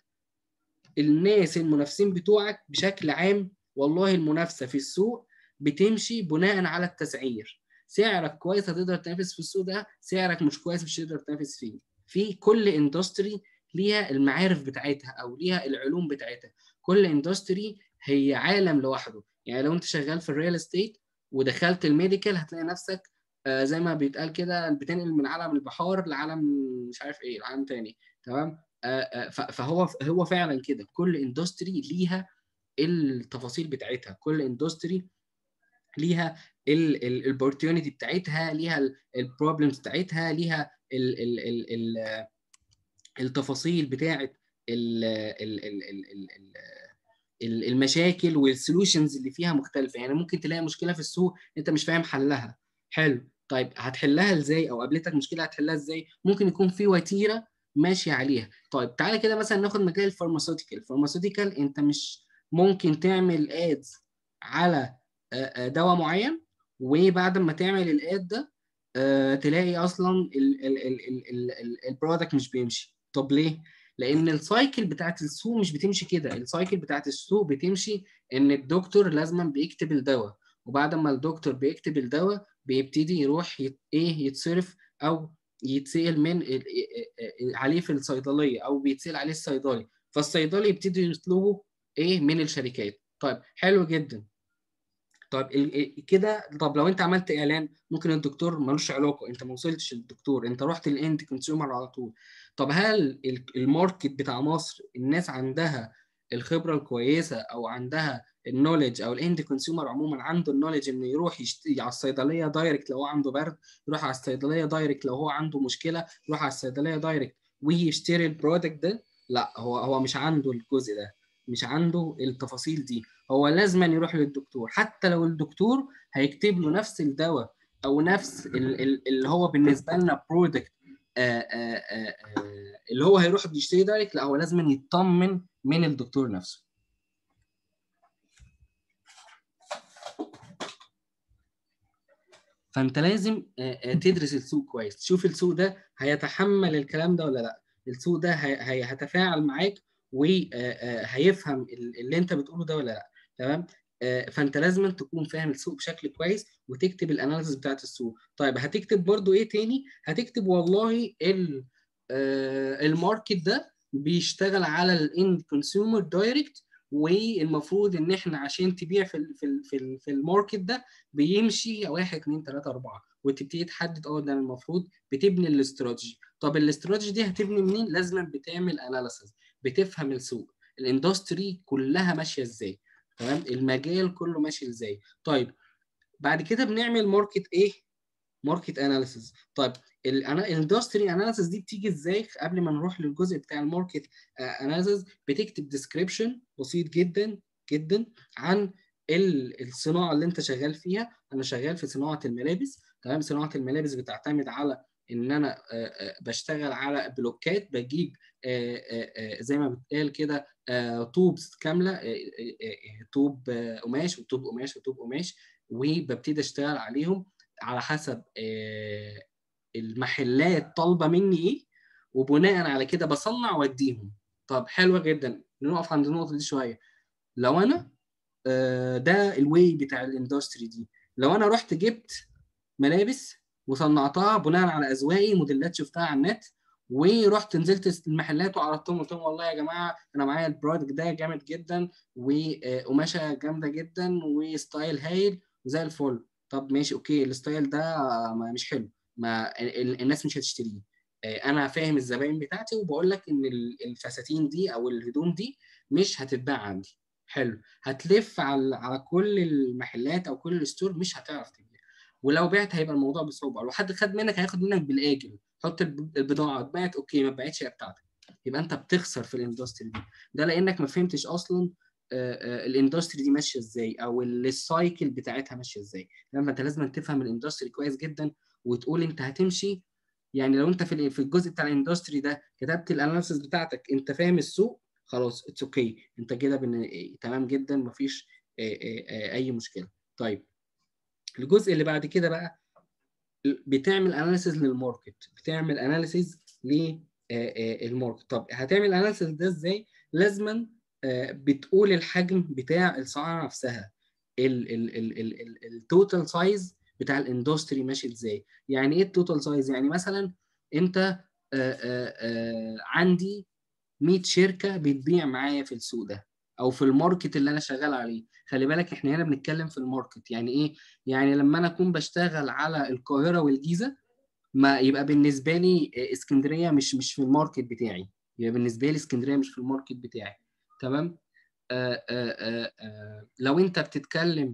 الناس المنافسين بتوعك بشكل عام والله المنافسه في السوق بتمشي بناء على التسعير سعرك كويس هتقدر تنافس في السوق ده سعرك مش كويس مش هتقدر تنافس فيه في كل اندستري ليها المعارف بتاعتها او ليها العلوم بتاعتها كل اندستري هي عالم لوحده يعني لو انت شغال في الريال استيت ودخلت الميديكال هتلاقي نفسك آه زي ما بيتقال كده بتنقل من عالم البحار لعالم مش عارف ايه لعالم تاني تمام آه آه ف- فهو هو فعلا كده كل اندستري ليها التفاصيل بتاعتها كل اندستري ليها الاوبورتيونيتي بتاعتها ليها البروبلمز بتاعتها ليها ال ال ال ال التفاصيل بتاعت ال ال ال ال ال ال المشاكل والسولوشنز اللي فيها مختلفه يعني ممكن تلاقي مشكله في السوق انت مش فاهم حلها حلو طيب هتحلها ازاي او قابلتك مشكله هتحلها ازاي ممكن يكون في وتيره ماشي عليها طيب تعالى كده مثلا ناخد مجال الفارماسيوتيكال الفارماسيوتيكال انت مش ممكن تعمل ادز على آه، آه، دواء معين وبعد ما تعمل الاد ده آه، تلاقي اصلا البرودكت مش بيمشي طب ليه لان السايكل بتاعت السوق مش بتمشي كده السايكل بتاعت السوق بتمشي ان الدكتور لازما بيكتب الدواء وبعد ما الدكتور بيكتب الدواء بيبتدي يروح يت... ايه يتصرف او يتسال من ال- ال- عليه في الصيدليه او بيتسال عليه الصيدلي فالصيدلي يبتدي يطلبه ايه من الشركات طيب حلو جدا طيب ال- ال- كده طب لو انت عملت اعلان ممكن الدكتور ملوش علاقه انت ما وصلتش للدكتور انت رحت للاند كونسيومر على طول طب هل ال- الماركت بتاع مصر الناس عندها الخبره الكويسه او عندها النولج او الاند كونسيومر عموما عنده النولج انه يروح يشتري على الصيدليه دايركت لو هو عنده برد يروح على الصيدليه دايركت لو هو عنده مشكله يروح على الصيدليه دايركت ويشتري البرودكت ده لا هو هو مش عنده الجزء ده مش عنده التفاصيل دي هو لازما يروح للدكتور حتى لو الدكتور هيكتب له نفس الدواء او نفس ال- ال- اللي هو بالنسبه لنا برودكت اللي هو هيروح يشتري دايركت لا هو لازما يطمن من الدكتور نفسه فانت لازم آه، آه، تدرس السوق كويس تشوف السوق ده هيتحمل الكلام ده ولا لا السوق ده هي- هي- هيتفاعل معاك وهيفهم اللي انت بتقوله ده ولا لا تمام آه، فانت لازم تكون فاهم السوق بشكل كويس وتكتب الاناليسيس بتاعت السوق طيب هتكتب برضو ايه تاني هتكتب والله ال- آه، الماركت ده بيشتغل على الاند كونسيومر دايركت والمفروض ان احنا عشان تبيع في ال في ال في, ال في الماركت ده بيمشي واحد اتنين تلاته اربعه وتبتدي تحدد اه ده المفروض بتبني الاستراتيجي طب الاستراتيجي دي هتبني منين لازم بتعمل اناليسيس بتفهم السوق الاندستري كلها ماشيه ازاي تمام المجال كله ماشي ازاي طيب بعد كده بنعمل ماركت ايه ماركت اناليسيس طيب الاندستري اناليسيس دي بتيجي ازاي قبل ما نروح للجزء بتاع الماركت اناليسيس بتكتب ديسكريبشن بسيط جدا جدا عن ال- الصناعه اللي انت شغال فيها انا شغال في صناعه الملابس تمام صناعه الملابس بتعتمد على ان انا آه، آه، بشتغل على بلوكات بجيب آه، آه، آه، زي ما بتقال كده آه، طوبس كامله آه، آه، آه، طوب آه، قماش وطوب قماش وطوب قماش وببتدي اشتغل عليهم على حسب آه، المحلات طالبه مني ايه وبناء على كده بصنع واديهم طب حلوه جدا نقف عند النقطه دي شويه لو انا آه، ده الواي بتاع الاندستري دي لو انا رحت جبت ملابس وصنعتها بناء على اذواقي موديلات شفتها على النت ورحت نزلت المحلات وعرضتهم قلت لهم والله يا جماعه انا معايا البرودكت ده جامد جدا وقماشه جامده جدا وستايل هايل وزي الفل طب ماشي اوكي الستايل ده ما مش حلو ما ال- ال- الناس مش هتشتريه آه، انا فاهم الزباين بتاعتي وبقول لك ان ال- الفساتين دي او الهدوم دي مش هتتباع عندي حلو هتلف على على كل المحلات او كل الستور مش هتعرف تبيع ولو بعت هيبقى الموضوع بصعوبه لو حد خد منك هياخد منك بالاجل حط الب- البضاعه اتباعت اوكي ما اتباعتش هي بتاعتك يبقى انت بتخسر في الاندستري دي ده لانك ما فهمتش اصلا آه، آه، الاندستري دي ماشيه ازاي او ال- السايكل بتاعتها ماشيه ازاي لما انت لازم تفهم الاندستري كويس جدا وتقول انت هتمشي يعني لو انت في ال- في الجزء بتاع الاندستري ده كتبت الاناليسيس بتاعتك انت فاهم السوق خلاص اتس اوكي okay. انت كده بن... إيه، تمام جدا مفيش إيه، إيه، إيه، اي مشكله طيب الجزء اللي بعد كده بقى بتعمل اناليسيز للماركت بتعمل اناليسيز للماركت طب هتعمل اناليسيز ده ازاي لازما آه، بتقول الحجم بتاع الصناعه نفسها التوتال سايز بتاع الاندستري ماشي ازاي يعني ايه التوتال سايز يعني مثلا انت آه، آه، آه، عندي 100 شركه بتبيع معايا في السوق ده او في الماركت اللي انا شغال عليه خلي بالك احنا هنا بنتكلم في الماركت يعني ايه يعني لما انا اكون بشتغل على القاهره والجيزه ما يبقى بالنسبه لي اسكندريه مش مش في الماركت بتاعي يبقى بالنسبه لي اسكندريه مش في الماركت بتاعي تمام آآ آآ آآ لو انت بتتكلم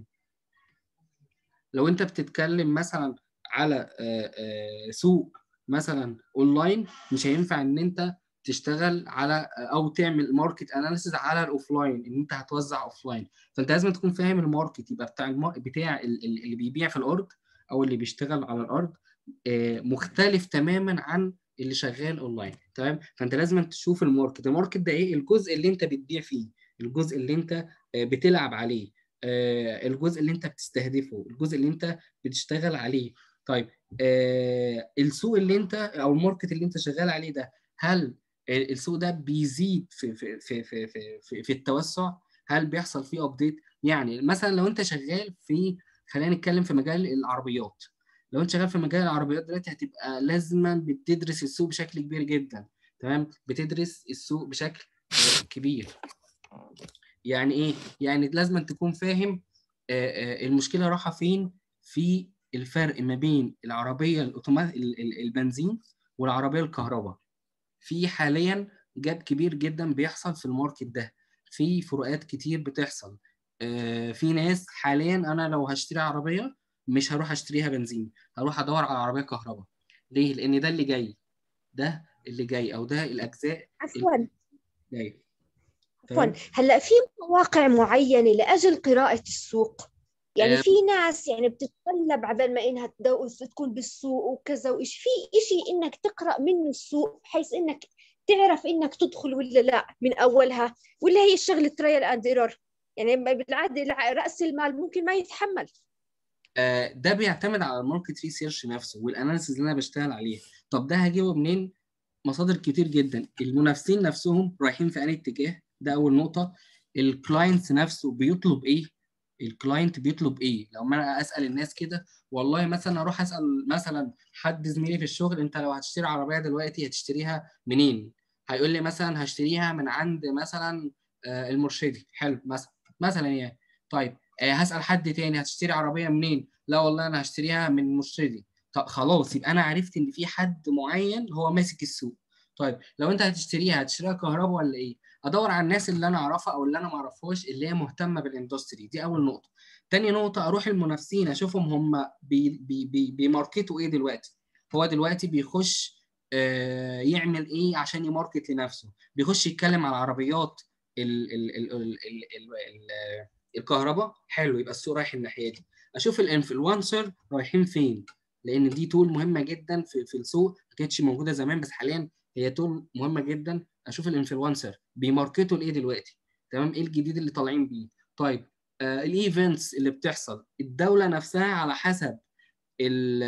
لو انت بتتكلم مثلا على آآ آآ سوق مثلا اونلاين مش هينفع ان انت تشتغل على او تعمل ماركت اناليسيز على الاوفلاين ان انت هتوزع اوفلاين فانت لازم تكون فاهم الماركت يبقى بتاع الم... بتاع ال- ال- اللي بيبيع في الارض او اللي بيشتغل على الارض آه، مختلف تماما عن اللي شغال اونلاين تمام فانت لازم تشوف الماركت الماركت ده ايه الجزء اللي انت بتبيع فيه الجزء اللي انت آه، بتلعب عليه آه، الجزء اللي انت بتستهدفه الجزء اللي انت بتشتغل عليه طيب آه، السوق اللي انت او الماركت اللي انت شغال عليه ده هل السوق ده بيزيد في في في في في, في, في التوسع هل بيحصل فيه ابديت يعني مثلا لو انت شغال في خلينا نتكلم في مجال العربيات لو انت شغال في مجال العربيات دلوقتي هتبقى لازما بتدرس السوق بشكل كبير جدا تمام بتدرس السوق بشكل آه، كبير يعني ايه يعني لازم تكون فاهم آه، آه، المشكله رايحه فين في الفرق ما بين العربيه الاوتوماتيك البنزين والعربيه الكهرباء في حاليا جاب كبير جدا بيحصل في الماركت ده في فروقات كتير بتحصل آه، في ناس حاليا انا لو هشتري عربيه مش هروح اشتريها بنزين هروح ادور على عربيه كهرباء ليه لان ده اللي جاي ده اللي جاي او ده الاجزاء عفوا جاي عفوا هلا في مواقع معينه لاجل قراءه السوق يعني آه. في ناس يعني بتتطلب عبال ما انها تدو- تكون بالسوق وكذا وإيش في إشي انك تقرا منه السوق بحيث انك تعرف انك تدخل ولا لا من اولها ولا هي الشغله ترايل اند ايرور يعني بالعاده الع- راس المال ممكن ما يتحمل آه، ده بيعتمد على الماركت ريسيرش نفسه والاناليسيز اللي انا بشتغل عليه طب ده هجيبه منين مصادر كتير جدا المنافسين نفسهم رايحين في انهي اتجاه ده اول نقطه الكلاينت نفسه بيطلب ايه الكلاينت بيطلب ايه لو ما انا اسال الناس كده والله مثلا اروح اسال مثلا حد زميلي في الشغل انت لو هتشتري عربيه دلوقتي هتشتريها منين هيقول لي مثلا هشتريها من عند مثلا آه، المرشدي حلو مثلا مثلا يعني طيب آه، هسال حد تاني هتشتري عربيه منين لا والله انا هشتريها من مرشدي طب خلاص يبقى انا عرفت ان في حد معين هو ماسك السوق طيب لو انت هتشتريها هتشتريها كهرباء ولا ايه ادور على الناس اللي انا اعرفها او اللي انا ما اعرفهاش اللي هي مهتمه بالاندستري دي اول نقطه تاني نقطه اروح المنافسين اشوفهم هم بي بي بي بيماركتوا ايه دلوقتي هو دلوقتي بيخش آه، يعمل ايه عشان يماركت لنفسه بيخش يتكلم على العربيات ال ال ال ال ال ال ال الكهرباء حلو يبقى السوق رايح الناحيه دي اشوف الانفلونسر رايحين فين لان دي تول مهمه جدا في في السوق ما كانتش موجوده زمان بس حاليا هي تول مهمه جدا اشوف الانفلونسر بيماركتوا لايه دلوقتي تمام ايه الجديد اللي طالعين بيه طيب آه الايفنتس اللي بتحصل الدوله نفسها على حسب ال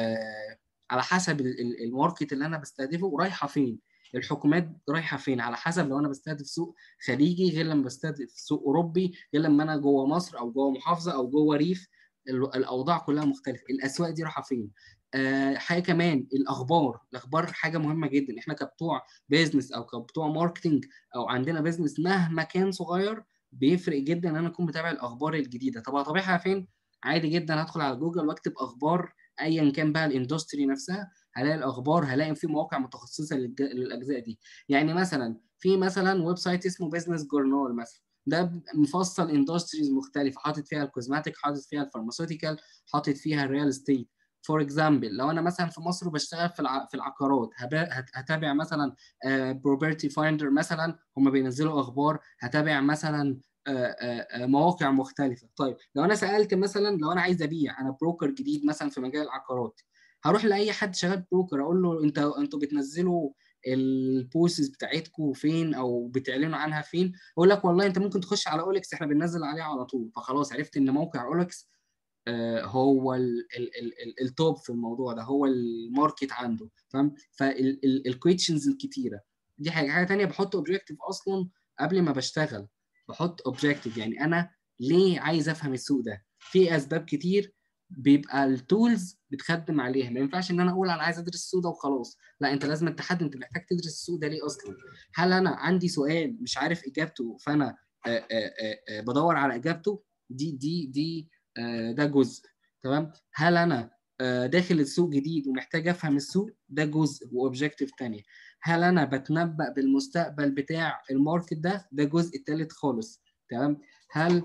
على حسب ال- ال- الماركت اللي انا بستهدفه رايحه فين الحكومات رايحه فين على حسب لو انا بستهدف سوق خليجي غير لما بستهدف سوق اوروبي غير لما انا جوه مصر او جوه محافظه او جوه ريف ال- الاوضاع كلها مختلفه الاسواق دي رايحه فين آه حاجه كمان الاخبار الاخبار حاجه مهمه جدا احنا كبتوع بيزنس او كبتوع ماركتنج او عندنا بيزنس مهما كان صغير بيفرق جدا ان انا اكون متابع الاخبار الجديده طب اطبعها فين عادي جدا هدخل على جوجل واكتب اخبار ايا كان بقى الاندستري نفسها هلاقي الاخبار هلاقي في مواقع متخصصه للج- للاجزاء دي يعني مثلا في مثلا ويب سايت اسمه بيزنس جورنال مثلا ده مفصل اندستريز مختلفه حاطط فيها الكوزماتيك حاطط فيها الفارماسيوتيكال حاطط فيها الريال استيت فور اكزامبل لو انا مثلا في مصر وبشتغل في الع... في العقارات هبا... هت- هتابع مثلا بروبرتي فايندر مثلا هم بينزلوا اخبار هتابع مثلا آه، آه، آه، مواقع مختلفه طيب لو انا سالت مثلا لو انا عايز ابيع انا بروكر جديد مثلا في مجال العقارات هروح لاي حد شغال بروكر اقول له انت انتوا بتنزلوا البوستس بتاعتكم فين او بتعلنوا عنها فين اقول لك والله انت ممكن تخش على اولكس احنا بننزل عليه على طول فخلاص عرفت ان موقع اولكس آه، هو ال- ال- ال- ال- التوب في الموضوع ده هو الماركت عنده فاهم فالكويشنز الكتيره دي حاجه حاجه تانية بحط اوبجيكتيف اصلا قبل ما بشتغل بحط اوبجيكتيف يعني انا ليه عايز افهم السوق ده في اسباب كتير بيبقى التولز بتخدم عليها ما ينفعش ان انا اقول انا عايز ادرس السوق ده وخلاص لا انت لازم تحدد انت محتاج تدرس السوق ده ليه اصلا هل انا عندي سؤال مش عارف اجابته فانا آه، آه، آه، آه، بدور على اجابته دي دي دي آه، ده جزء تمام هل انا آه، داخل السوق جديد ومحتاج افهم السوق ده جزء واوبجيكتيف تانية هل انا بتنبأ بالمستقبل بتاع الماركت ده ده جزء تالت خالص تمام هل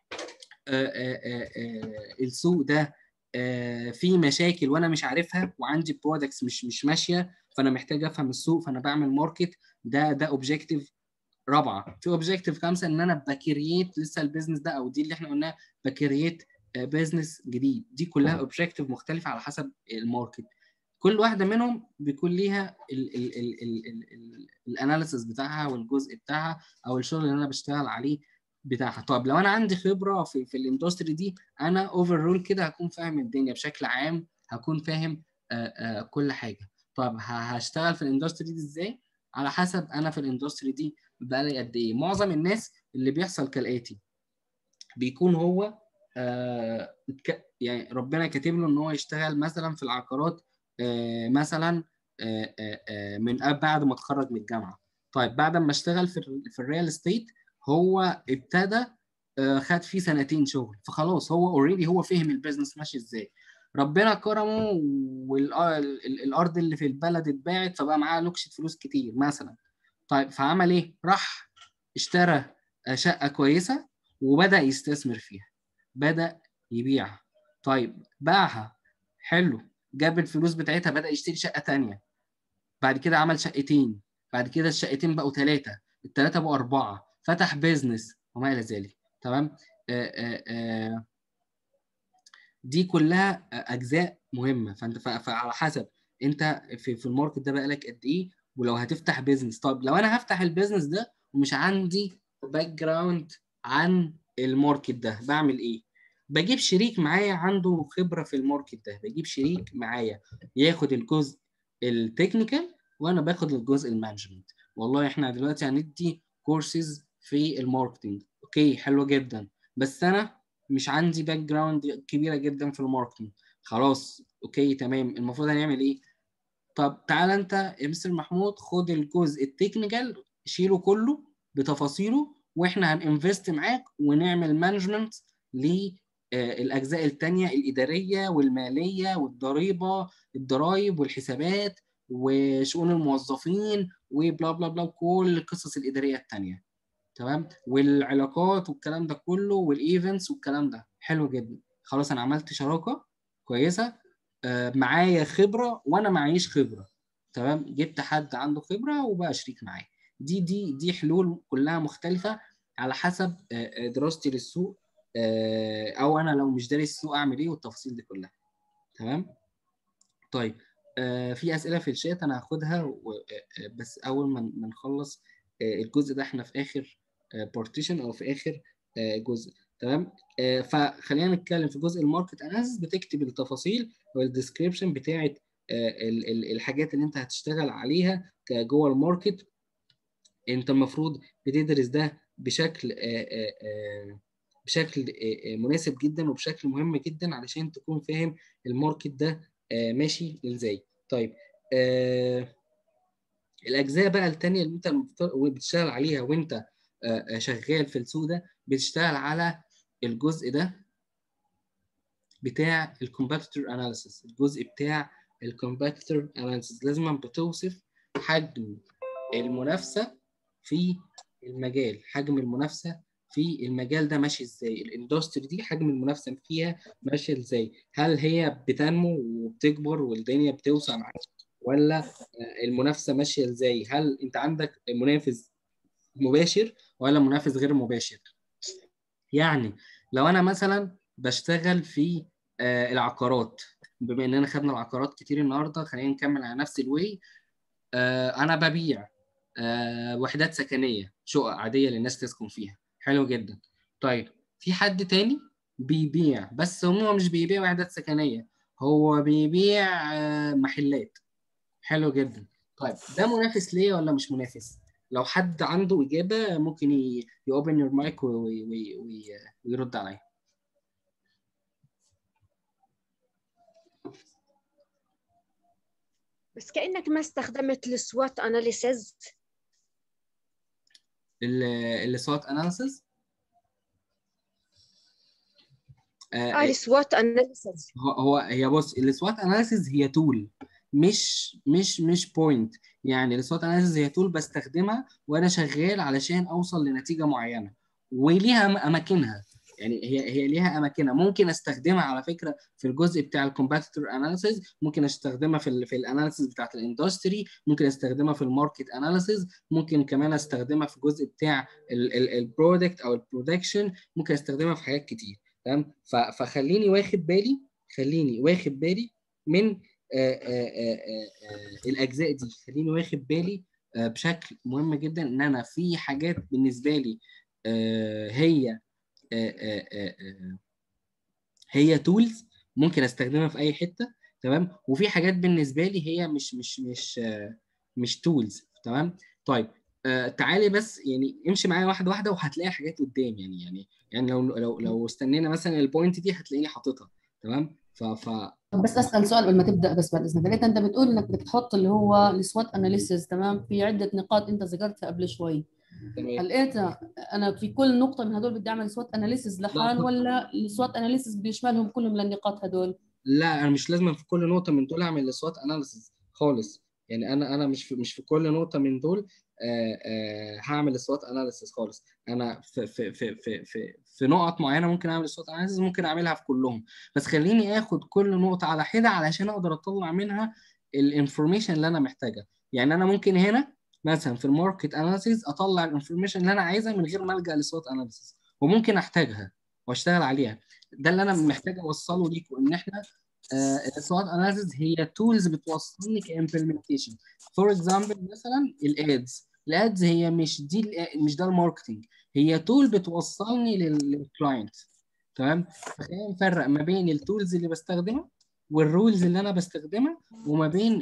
آه، آه، آه، آه، السوق ده آه، فيه مشاكل وانا مش عارفها وعندي برودكتس مش مش ماشيه فانا محتاج افهم السوق فانا بعمل ماركت ده ده اوبجيكتيف رابعه في اوبجيكتيف خمسه ان انا بكرييت لسه البيزنس ده او دي اللي احنا قلناها بكرييت بيزنس جديد دي كلها اوبجيكتيف مختلفه على حسب الماركت كل واحده منهم بيكون ليها الاناليسيس بتاعها والجزء بتاعها او الشغل اللي انا بشتغل عليه بتاعها طب لو انا عندي خبره في في الاندستري دي انا اوفر رول كده هكون فاهم الدنيا بشكل عام هكون فاهم آه، آه، كل حاجه طب ه- هشتغل في الاندستري دي ازاي على حسب انا في الاندستري دي بقالي قد ايه معظم الناس اللي بيحصل كالاتي بيكون هو آه اتك- يعني ربنا كاتب له ان هو يشتغل مثلا في العقارات آه مثلا آه آه آه من قبل- بعد ما اتخرج من الجامعه طيب بعد ما اشتغل في ال- في الريال استيت هو ابتدى آه خد فيه سنتين شغل فخلاص هو اوريدي هو فهم البيزنس ماشي ازاي ربنا كرمه والارض اللي في البلد اتباعت فبقى معاه لوكشة فلوس كتير مثلا طيب فعمل ايه راح اشترى آه، شقه كويسه وبدا يستثمر فيها بدا يبيعها طيب باعها حلو جاب الفلوس بتاعتها بدا يشتري شقه تانية بعد كده عمل شقتين بعد كده الشقتين بقوا ثلاثه الثلاثه بقوا اربعه فتح بيزنس وما الى ذلك تمام آه آه آه دي كلها اجزاء مهمه فانت ف- فعلى حسب انت في في الماركت ده بقالك قد ايه ولو هتفتح بيزنس طب لو انا هفتح البيزنس ده ومش عندي باك جراوند عن الماركت ده بعمل ايه بجيب شريك معايا عنده خبره في الماركت ده بجيب شريك معايا ياخد الجزء التكنيكال وانا باخد الجزء المانجمنت والله احنا دلوقتي هندي كورسز في الماركتنج اوكي حلو جدا بس انا مش عندي باك جراوند كبيره جدا في الماركتنج خلاص اوكي تمام المفروض هنعمل ايه طب تعالى انت يا مستر محمود خد الجزء التكنيكال شيله كله بتفاصيله واحنا هننفست معاك ونعمل مانجمنت للاجزاء التانية الاداريه والماليه والضريبه الضرايب والحسابات وشؤون الموظفين وبلا بلا بلا وكل القصص الاداريه التانية تمام والعلاقات والكلام ده كله والايفنتس والكلام ده حلو جدا خلاص انا عملت شراكه كويسه آه، معايا خبره وانا معيش خبره تمام جبت حد عنده خبره وبقى شريك معايا دي دي دي حلول كلها مختلفه على حسب آه، آه، دراستي للسوق آه، او انا لو مش دارس السوق اعمل ايه والتفاصيل دي كلها تمام طيب آه في اسئله في الشات انا هاخدها و- آه، آه، بس اول ما ما نخلص آه الجزء ده احنا في اخر بارتيشن او في اخر آه جزء تمام آه فخلينا نتكلم في جزء الماركت اناليسيس بتكتب التفاصيل والديسكريبشن بتاعت آه ال- ال- الحاجات اللي انت هتشتغل عليها ك- جوه الماركت انت المفروض بتدرس ده بشكل آه، آه، آه، بشكل آه، آه، مناسب جدا وبشكل مهم جدا علشان تكون فاهم الماركت ده آه، ماشي ازاي طيب آه، الاجزاء بقى التانية اللي انت المفترض- بتشتغل عليها وانت آه، آه، شغال في السوق ده بتشتغل على الجزء ده بتاع الكومبيتيتور اناليسيس الجزء بتاع الكومبيتيتور اناليسيس لازم بتوصف حجم المنافسه في المجال حجم المنافسه في المجال ده ماشي ازاي الاندستري دي حجم المنافسه فيها ماشيه ازاي هل هي بتنمو وبتكبر والدنيا بتوسع معاك ولا آه، المنافسه ماشيه ازاي هل انت عندك منافس مباشر ولا منافس غير مباشر يعني لو انا مثلا بشتغل في آه، العقارات بما اننا خدنا العقارات كتير النهارده خلينا نكمل على نفس الواي آه، انا ببيع آه، وحدات سكنيه شقق عاديه للناس تسكن فيها حلو جدا طيب في حد تاني بيبيع بس هو مش بيبيع وحدات سكنيه هو بيبيع آه، محلات حلو جدا طيب ده منافس ليا ولا مش منافس لو حد عنده اجابه ممكن يوبن يور مايك ويرد عليا بس كأنك ما استخدمت السوات اناليسيز السوات اناليسيس اه السوات اناليسيز هو هو هي بص السوات اناليسيز هي تول مش مش مش بوينت يعني السوات اناليسيز هي تول بستخدمها وانا شغال علشان اوصل لنتيجه معينه وليها أم- اماكنها يعني هي هي ليها اماكنها ممكن استخدمها على فكره في الجزء بتاع الكومبيتيتور اناليسيز ممكن استخدمها في ال في الاناليسيز بتاعت الاندستري ممكن استخدمها في الماركت اناليسيز ممكن كمان استخدمها في الجزء بتاع البرودكت او البرودكشن ممكن استخدمها في حاجات كتير تمام ف- فخليني واخد بالي خليني واخد بالي من آه، آه، آه، آه، آه، الاجزاء دي خليني واخد بالي آه، بشكل مهم جدا ان انا في حاجات بالنسبه لي آه، هي آه، آه، آه، آه، هي تولز ممكن استخدمها في اي حته تمام وفي حاجات بالنسبه لي هي مش مش مش آه، مش تولز تمام طيب آه، تعالي بس يعني امشي معايا واحده واحده وهتلاقي حاجات قدام يعني يعني يعني لو لو لو استنينا مثلا البوينت دي هتلاقيني حاططها تمام ف ف طب بس اسال سؤال قبل ما تبدا بس بعد اذنك لقيت انت بتقول انك بدك تحط اللي هو السوات اناليسيز تمام في عده نقاط انت ذكرتها قبل شوي تمام لقيتها انا في كل نقطه من هدول بدي اعمل سوات اناليسيز لحال لا. ولا السوات اناليسيز بيشملهم كلهم للنقاط هدول لا انا مش لازم في كل نقطه من دول اعمل سوات اناليسيس خالص يعني انا انا مش في مش في كل نقطه من دول آه آه هعمل سوات اناليسيس خالص انا في في في في في, في نقط معينه ممكن اعمل سوات اناليسيس ممكن اعملها في كلهم بس خليني اخد كل نقطه على حده علشان اقدر اطلع منها الانفورميشن اللي انا محتاجها يعني انا ممكن هنا مثلا في الماركت اناليسيس اطلع الانفورميشن اللي انا عايزها من غير ما الجا لسوات اناليسيس وممكن احتاجها واشتغل عليها ده اللي انا محتاج اوصله ليكم ان احنا السوات اناليسيس هي تولز بتوصلني كامبلمنتيشن فور اكزامبل مثلا الادز الادز هي مش دي ال- مش ده الماركتنج هي تول بتوصلني للكلاينت تمام خلينا نفرق ما بين التولز اللي بستخدمها والرولز اللي انا بستخدمها وما بين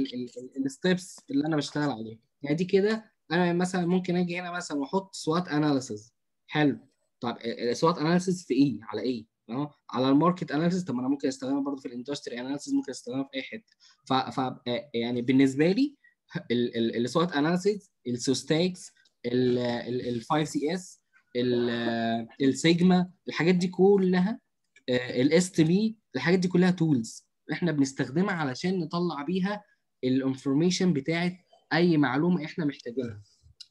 الستبس اللي انا بشتغل عليها يعني دي كده انا مثلا ممكن اجي هنا مثلا واحط سوات اناليسيس حلو طب سوات اناليسيس في ايه على ايه اه على الماركت اناليسيس طب ما انا ممكن استخدمها برضه في الاندستري اناليسيس ممكن استخدمها في اي حته ف, ف آه، يعني بالنسبه لي السوات اناليسيس السوستاكس ال 5 سي اس السيجما الحاجات دي كلها الاس تي بي الحاجات دي كلها تولز احنا بنستخدمها علشان نطلع بيها الانفورميشن بتاعت اي معلومه احنا محتاجينها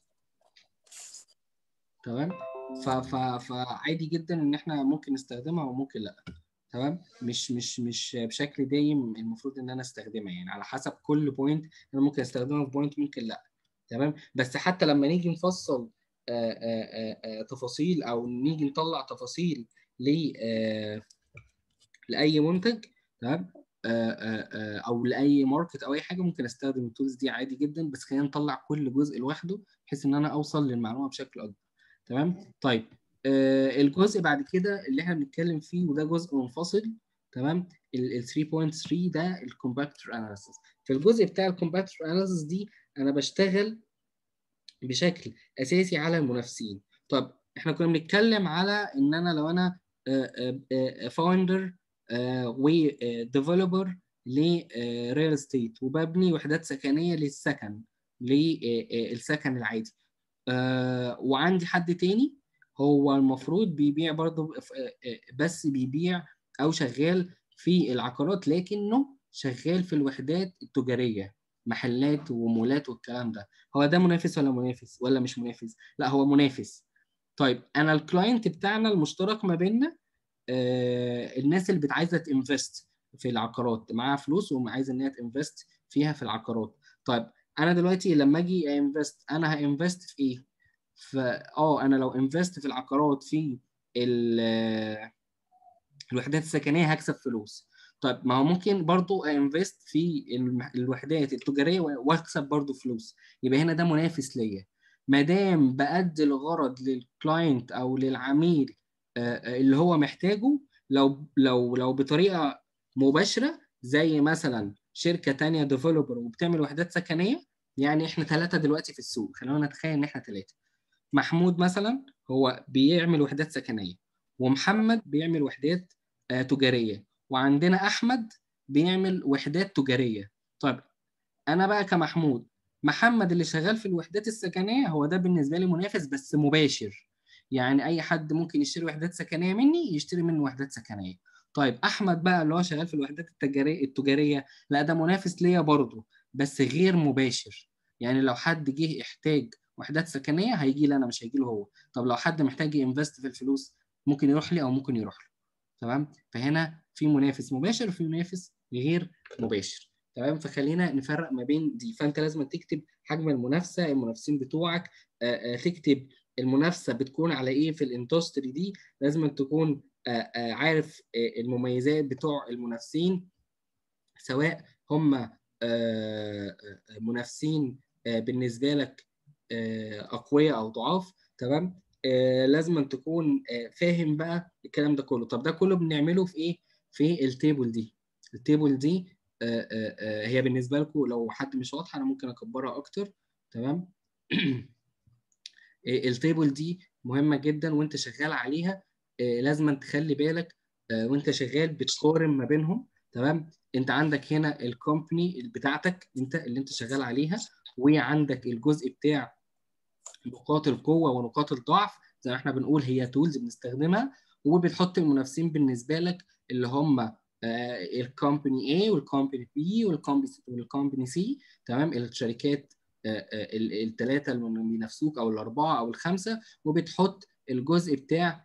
تمام ف ف فعادي جدا ان احنا ممكن نستخدمها وممكن لا تمام مش مش مش بشكل دايم المفروض ان انا استخدمها يعني على حسب كل بوينت انا ممكن استخدمها في بوينت ممكن لا تمام بس حتى لما نيجي نفصل آآ آآ آآ تفاصيل او نيجي نطلع تفاصيل ل آه، لاي منتج تمام آه، آه، آه، او لاي ماركت او اي حاجه ممكن استخدم التولز دي عادي جدا بس خلينا نطلع كل جزء لوحده بحيث ان انا اوصل للمعلومه بشكل اكبر تمام طيب آه، الجزء بعد كده اللي احنا بنتكلم فيه وده جزء منفصل تمام ال 3.3 ده الكومباكتور اناليسيس في الجزء بتاع الكومباكتور اناليسيس دي انا بشتغل بشكل اساسي على المنافسين طب احنا كنا بنتكلم على ان انا لو انا فاوندر وديفلوبر لريال استيت وببني وحدات سكنيه للسكن للسكن العادي آه، وعندي حد تاني هو المفروض بيبيع برضه ف- آه، آه، بس بيبيع او شغال في العقارات لكنه شغال في الوحدات التجاريه محلات ومولات والكلام ده هو ده منافس ولا منافس ولا مش منافس لا هو منافس طيب انا الكلاينت بتاعنا المشترك ما بيننا آه، الناس اللي بت- عايزه تنفست في العقارات معاها فلوس وعايزه ان هي تنفست فيها في العقارات طيب انا دلوقتي لما اجي انفست انا هانفست في ايه ف اه انا لو انفست في العقارات في ال- الوحدات السكنيه هكسب فلوس طيب ما هو ممكن برضو انفست في الم- الوحدات التجاريه واكسب برضو فلوس يبقى هنا ده منافس ليا ما دام بأدي الغرض للكلاينت او للعميل آه، آه، اللي هو محتاجه لو لو لو بطريقه مباشره زي مثلا شركه تانية ديفلوبر وبتعمل وحدات سكنيه يعني احنا ثلاثه دلوقتي في السوق خلونا نتخيل ان احنا ثلاثه محمود مثلا هو بيعمل وحدات سكنيه ومحمد بيعمل وحدات آه، تجاريه وعندنا احمد بيعمل وحدات تجاريه طيب انا بقى كمحمود محمد اللي شغال في الوحدات السكنيه هو ده بالنسبه لي منافس بس مباشر يعني اي حد ممكن يشتري وحدات سكنيه مني يشتري مني وحدات سكنيه طيب احمد بقى اللي هو شغال في الوحدات التجاريه التجاريه لا ده منافس ليا برضه بس غير مباشر يعني لو حد جه احتاج وحدات سكنيه هيجي لي انا مش هيجي له هو طب لو حد محتاج ينفست في الفلوس ممكن يروح لي او ممكن يروح له تمام فهنا في منافس مباشر وفي منافس غير مباشر تمام فخلينا نفرق ما بين دي فانت لازم تكتب حجم المنافسه المنافسين بتوعك آه، آه، تكتب المنافسه بتكون على ايه في الاندستري دي لازم تكون آه، آه، عارف آه، المميزات بتوع المنافسين سواء هم آه، آه، منافسين آه، بالنسبه لك آه، اقوياء او ضعاف تمام آه، لازم أن تكون آه، فاهم بقى الكلام ده كله طب ده كله بنعمله في ايه في التيبل دي التيبل دي آه، آه، آه، هي بالنسبه لكم لو حد مش واضحه انا ممكن اكبرها اكتر تمام آه، التيبل دي مهمه جدا وانت شغال عليها آه، لازم أن تخلي بالك آه، وانت شغال بتقارن ما بينهم تمام انت عندك هنا الكومباني بتاعتك انت اللي انت شغال عليها وعندك الجزء بتاع نقاط القوه ونقاط الضعف زي ما احنا بنقول هي تولز بنستخدمها وبتحط المنافسين بالنسبه لك اللي هم الكومباني A والكومباني B والكومباني C تمام الشركات الثلاثه اللي بينافسوك او الاربعه او الخمسه وبتحط الجزء بتاع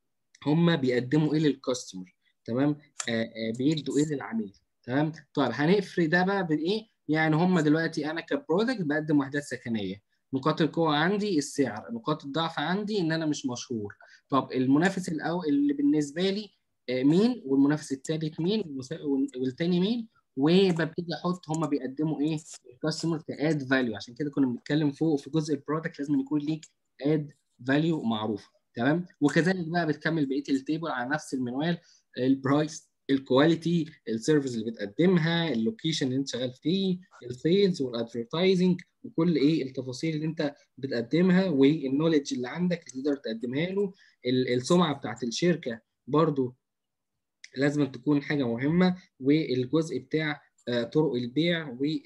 هم بيقدموا ايه للكاستمر تمام آه، آه، بيدوا ايه للعميل تمام طيب هنفرق ده بقى بايه يعني هم دلوقتي انا كبرودكت بقدم وحدات سكنيه نقاط القوه عندي السعر نقاط الضعف عندي ان انا مش مشهور طب المنافس الاول اللي بالنسبه لي آه، مين والمنافس الثالث مين والمسا- وال- والتاني مين وببتدي احط هم بيقدموا ايه الكاستمر كاد فاليو عشان كده كنا بنتكلم فوق في جزء البرودكت لازم يكون ليك اد فاليو معروف تمام وكذلك بقى بتكمل بقيه التيبل على نفس المنوال البرايس الكواليتي السيرفيس اللي بتقدمها اللوكيشن اللي انت شغال فيه السيلز والادفرتايزنج وكل ايه التفاصيل اللي انت بتقدمها والنولج اللي عندك اللي تقدر تقدمها له ال- السمعه بتاعت الشركه برضو لازم تكون حاجه مهمه والجزء بتاع آه، طرق البيع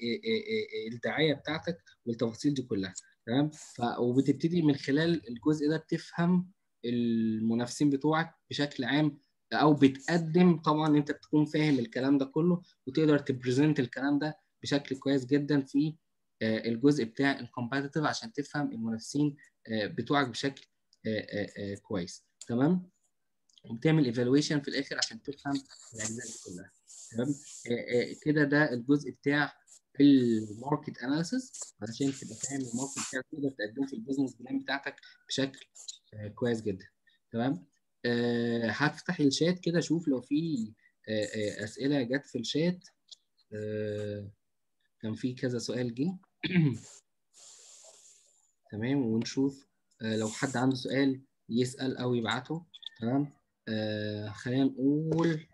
والدعايه بتاعتك والتفاصيل دي كلها تمام ف- وبتبتدي من خلال الجزء ده تفهم المنافسين بتوعك بشكل عام او بتقدم طبعا انت بتكون فاهم الكلام ده كله وتقدر تبريزنت الكلام ده بشكل كويس جدا في آه، الجزء بتاع الكومباتيتيف عشان تفهم المنافسين آه، بتوعك بشكل آه، آه، آه، كويس تمام وبتعمل ايفالويشن في الاخر عشان تفهم الاجزاء دي كلها تمام آه، آه، كده ده الجزء بتاع الماركت اناليسيس علشان تبقى فاهم الماركت بتاعك تقدر تقدمه في البيزنس بلان بتاعتك بشكل آه، كويس جدا تمام آه، هفتح الشات كده اشوف لو في آه، آه، اسئله جت في الشات آه، كان في كذا سؤال جه تمام ونشوف آه، لو حد عنده سؤال يسأل او يبعته تمام آه، خلينا نقول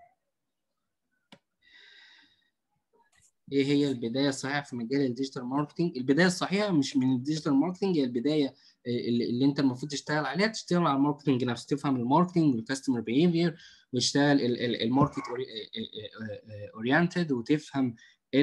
ايه هي البدايه الصحيحه في مجال الديجيتال ماركتنج البدايه الصحيحه مش من الديجيتال ماركتنج هي البدايه اللي, اللي انت المفروض تشتغل عليها تشتغل على الماركتنج نفسه تفهم الماركتنج والكاستمر بيهيفير وتشتغل الماركت اورينتد وتفهم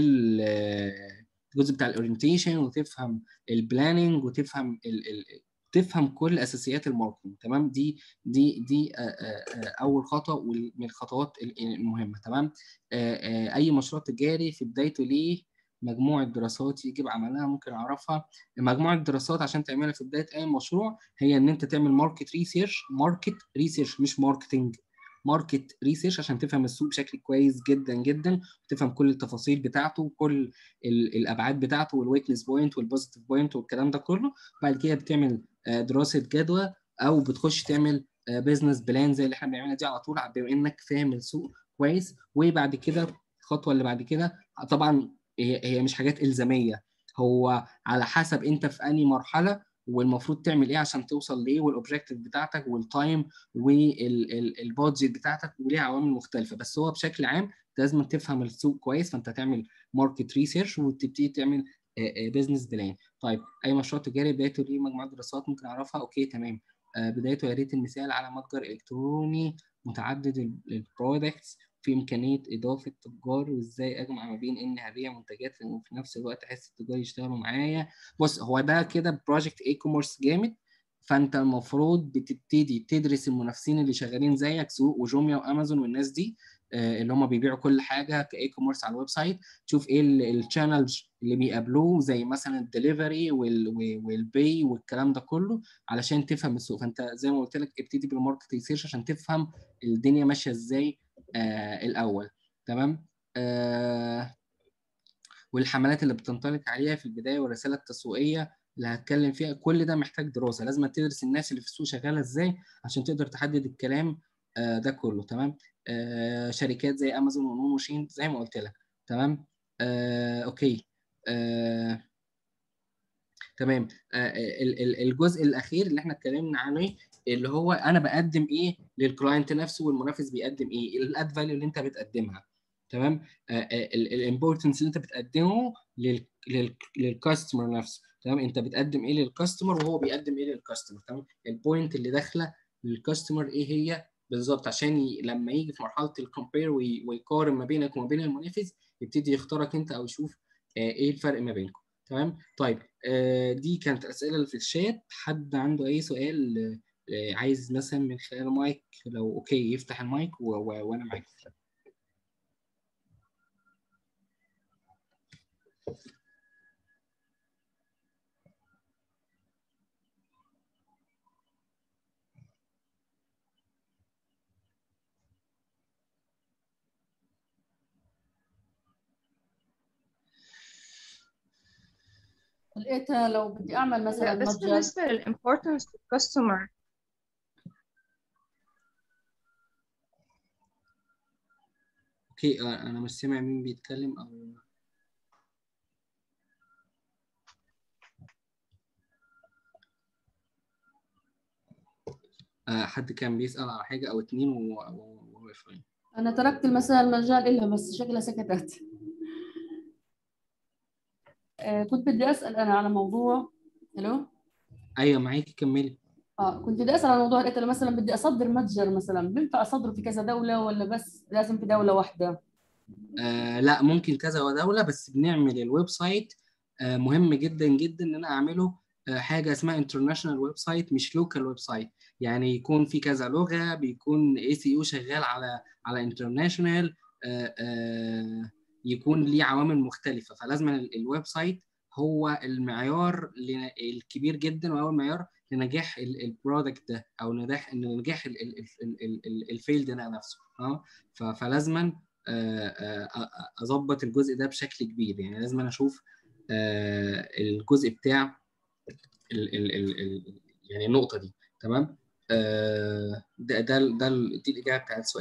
ال- الجزء بتاع الاورينتيشن وتفهم البلاننج وتفهم ال ال تفهم كل اساسيات الماركتنج تمام دي دي دي آه، آه، آه، اول خطوه وال- من الخطوات ال- المهمه تمام آه، آه، اي مشروع تجاري في بدايته ليه مجموعه دراسات يجب عملها ممكن اعرفها مجموعه دراسات عشان تعملها في بدايه اي مشروع هي ان انت تعمل ماركت ريسيرش ماركت ريسيرش مش ماركتنج ماركت ريسيرش عشان تفهم السوق بشكل كويس جدا جدا وتفهم كل التفاصيل بتاعته وكل ال- الابعاد بتاعته والويكنس بوينت والبوزيتيف بوينت والكلام ده كله بعد كده بتعمل آه، دراسه جدوى او بتخش تعمل بزنس بلان زي اللي احنا بنعملها دي على طول بما انك فاهم السوق كويس وبعد كده الخطوه اللي بعد كده طبعا هي هي مش حاجات الزاميه هو على حسب انت في انهي مرحله والمفروض تعمل ايه عشان توصل لايه والاوبجيكتيف بتاعتك والتايم والبادجت بتاعتك وليها عوامل مختلفه بس هو بشكل عام لازم تفهم السوق كويس فانت تعمل ماركت ريسيرش وتبتدي تعمل بزنس بلان طيب اي مشروع تجاري بدايته ليه مجموعه دراسات ممكن اعرفها اوكي تمام آه، بدايته يا ريت المثال على متجر الكتروني متعدد البرودكتس في امكانيه اضافه تجار وازاي اجمع ما بين ان هبيع منتجات وفي نفس الوقت احس التجار يشتغلوا معايا بص هو ده كده بروجكت اي كوميرس جامد فانت المفروض بتبتدي تدرس المنافسين اللي شغالين زيك سوق وجوميا وامازون والناس دي آه، اللي هم بيبيعوا كل حاجه كاي كوميرس على الويب سايت تشوف ايه الشانلز اللي بيقابلوه زي مثلا الدليفري والبي والكلام ده كله علشان تفهم السوق فانت زي ما قلت لك ابتدي بالماركت ريسيرش عشان تفهم الدنيا ماشيه ازاي آه الاول تمام آه والحملات اللي بتنطلق عليها في البدايه والرساله التسويقيه اللي هتكلم فيها كل ده محتاج دراسه لازم تدرس الناس اللي في السوق شغاله ازاي عشان تقدر تحدد الكلام آه ده كله تمام آه شركات زي امازون ونون وشين زي ما قلت لك تمام آه اوكي آه تمام آه ال- ال- الجزء الاخير اللي احنا اتكلمنا عليه اللي هو انا بقدم ايه للكلاينت نفسه والمنافس بيقدم ايه الاد فاليو اللي انت بتقدمها تمام الامبورتنس اللي انت بتقدمه للكاستمر نفسه تمام انت بتقدم ايه للكاستمر وهو بيقدم ايه للكاستمر تمام البوينت اللي داخله للكاستمر ايه هي بالظبط عشان ي... لما يجي في مرحله الكومبير وي... ويقارن ما بينك وما بين المنافس يبتدي يختارك انت او يشوف آه، ايه الفرق ما بينكم تمام طيب آه، دي كانت الاسئله اللي في الشات حد عنده اي سؤال آه، عايز مثلا من خلال المايك لو اوكي يفتح المايك و... و... وانا معاك لقيتها لو بدي اعمل مثلا لا بس متجر بالنسبة للimportance to customer اوكي آه، انا مش سامع مين بيتكلم او آه، حد كان بيسأل على حاجة أو اتنين و- و- ووقف يعني. انا تركت المسألة المجال إلها بس شكلها سكتت آه، كنت بدي اسال انا على موضوع الو أيوة معاكي كملي اه كنت بدي اسال على موضوع لقيت مثلا بدي اصدر متجر مثلا بينفع اصدره في كذا دوله ولا بس لازم في دوله واحده آه لا ممكن كذا ودولة بس بنعمل الويب سايت آه مهم جدا جدا ان انا اعمله آه حاجة اسمها انترناشونال ويب سايت مش لوكال ويب سايت يعني يكون في كذا لغة بيكون اي سي يو شغال على على انترناشونال آه آه يكون ليه عوامل مختلفة فلازم ال- الويب سايت هو المعيار لن- الكبير جدا وهو المعيار لنجاح البرودكت ده او نجاح نجاح الفيلد ده نفسه اه ف- فلازما آه، آه، اظبط الجزء ده بشكل كبير يعني لازم انا اشوف آه، الجزء بتاع ال ال ال ال يعني النقطه دي تمام آه، ده ده ده ال- دي الاجابه بتاعت سؤالي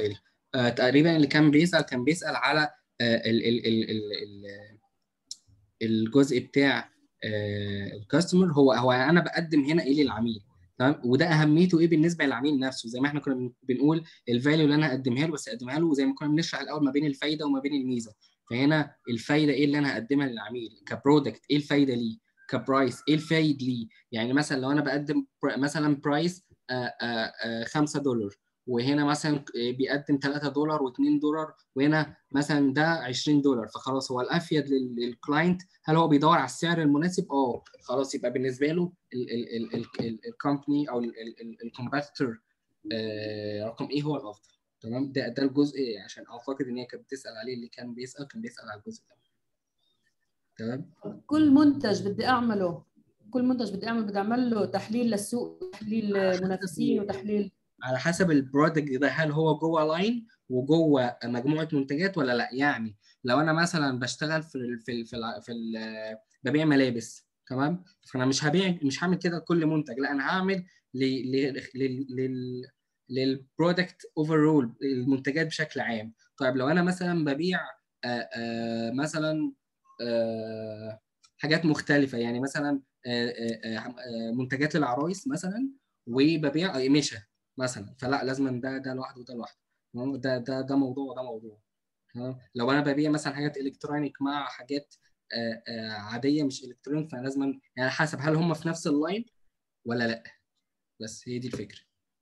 آه تقريبا اللي كان بيسال كان بيسال على آه ال ال ال ال ال الجزء بتاع الكاستمر هو هو انا بقدم هنا ايه للعميل تمام وده اهميته ايه بالنسبه للعميل نفسه زي ما احنا كنا بن- بنقول الفاليو اللي انا هقدمها له بس اقدمها له زي ما كنا بنشرح الاول ما بين الفايده وما بين الميزه فهنا الفايده ايه اللي انا هقدمها للعميل كبرودكت ايه الفايده ليه كبرايس ايه الفايد ليه يعني مثلا لو انا بقدم بر- مثلا برايس 5 دولار وهنا مثلا بيقدم 3 دولار و2 دولار وهنا مثلا ده 20 دولار فخلاص هو الافيد لل- للكلاينت هل هو بيدور على السعر المناسب اه خلاص يبقى بالنسبه له الكومباني او الكومبيتيتور رقم ايه هو الافضل تمام ده ده الجزء عشان اعتقد ان هي كانت بتسال عليه اللي كان بيسال كان بيسال على الجزء ده تمام كل منتج بدي اعمله كل منتج بدي اعمل بدي اعمل له تحليل للسوق تحليل منافسين وتحليل على حسب البرودكت ده هل هو جوه لاين وجوه مجموعه منتجات ولا لا يعني لو انا مثلا بشتغل في ال في ال في, ال في ال ببيع ملابس تمام فانا مش هبيع مش هعمل كده لكل منتج لا انا هعمل ل ل لل لل للبرودكت اوفرول المنتجات بشكل عام طيب لو انا مثلا ببيع آآ آآ مثلا آآ حاجات مختلفه يعني مثلا آآ آآ منتجات للعرايس مثلا وببيع اقمشه مثلا فلا لازم ده ده لوحده وده لوحده تمام؟ ده ده ده موضوع وده موضوع تمام؟ لو انا ببيع مثلا حاجات الكترونيك مع حاجات آه، آه، عاديه مش الكترونيك فلازم يعني على حسب هل هم في نفس اللاين ولا لا بس هي دي الفكره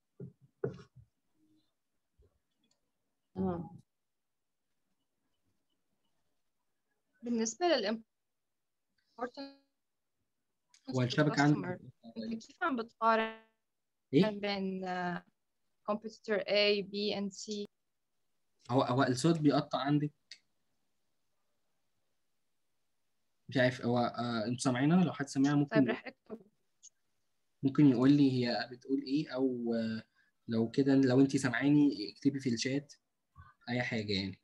تمام بالنسبة لل importance هو to الشبكه customer عندك انت كيف عم بتقارن ايه بين uh, competitor A, B and C هو هو الصوت بيقطع عندك مش عارف هو آه انتوا سامعينها لو حد سامعها طيب ممكن رح اكتب ممكن يقول لي هي بتقول ايه او آه لو كده لو انت سامعاني اكتبي في الشات اي حاجه يعني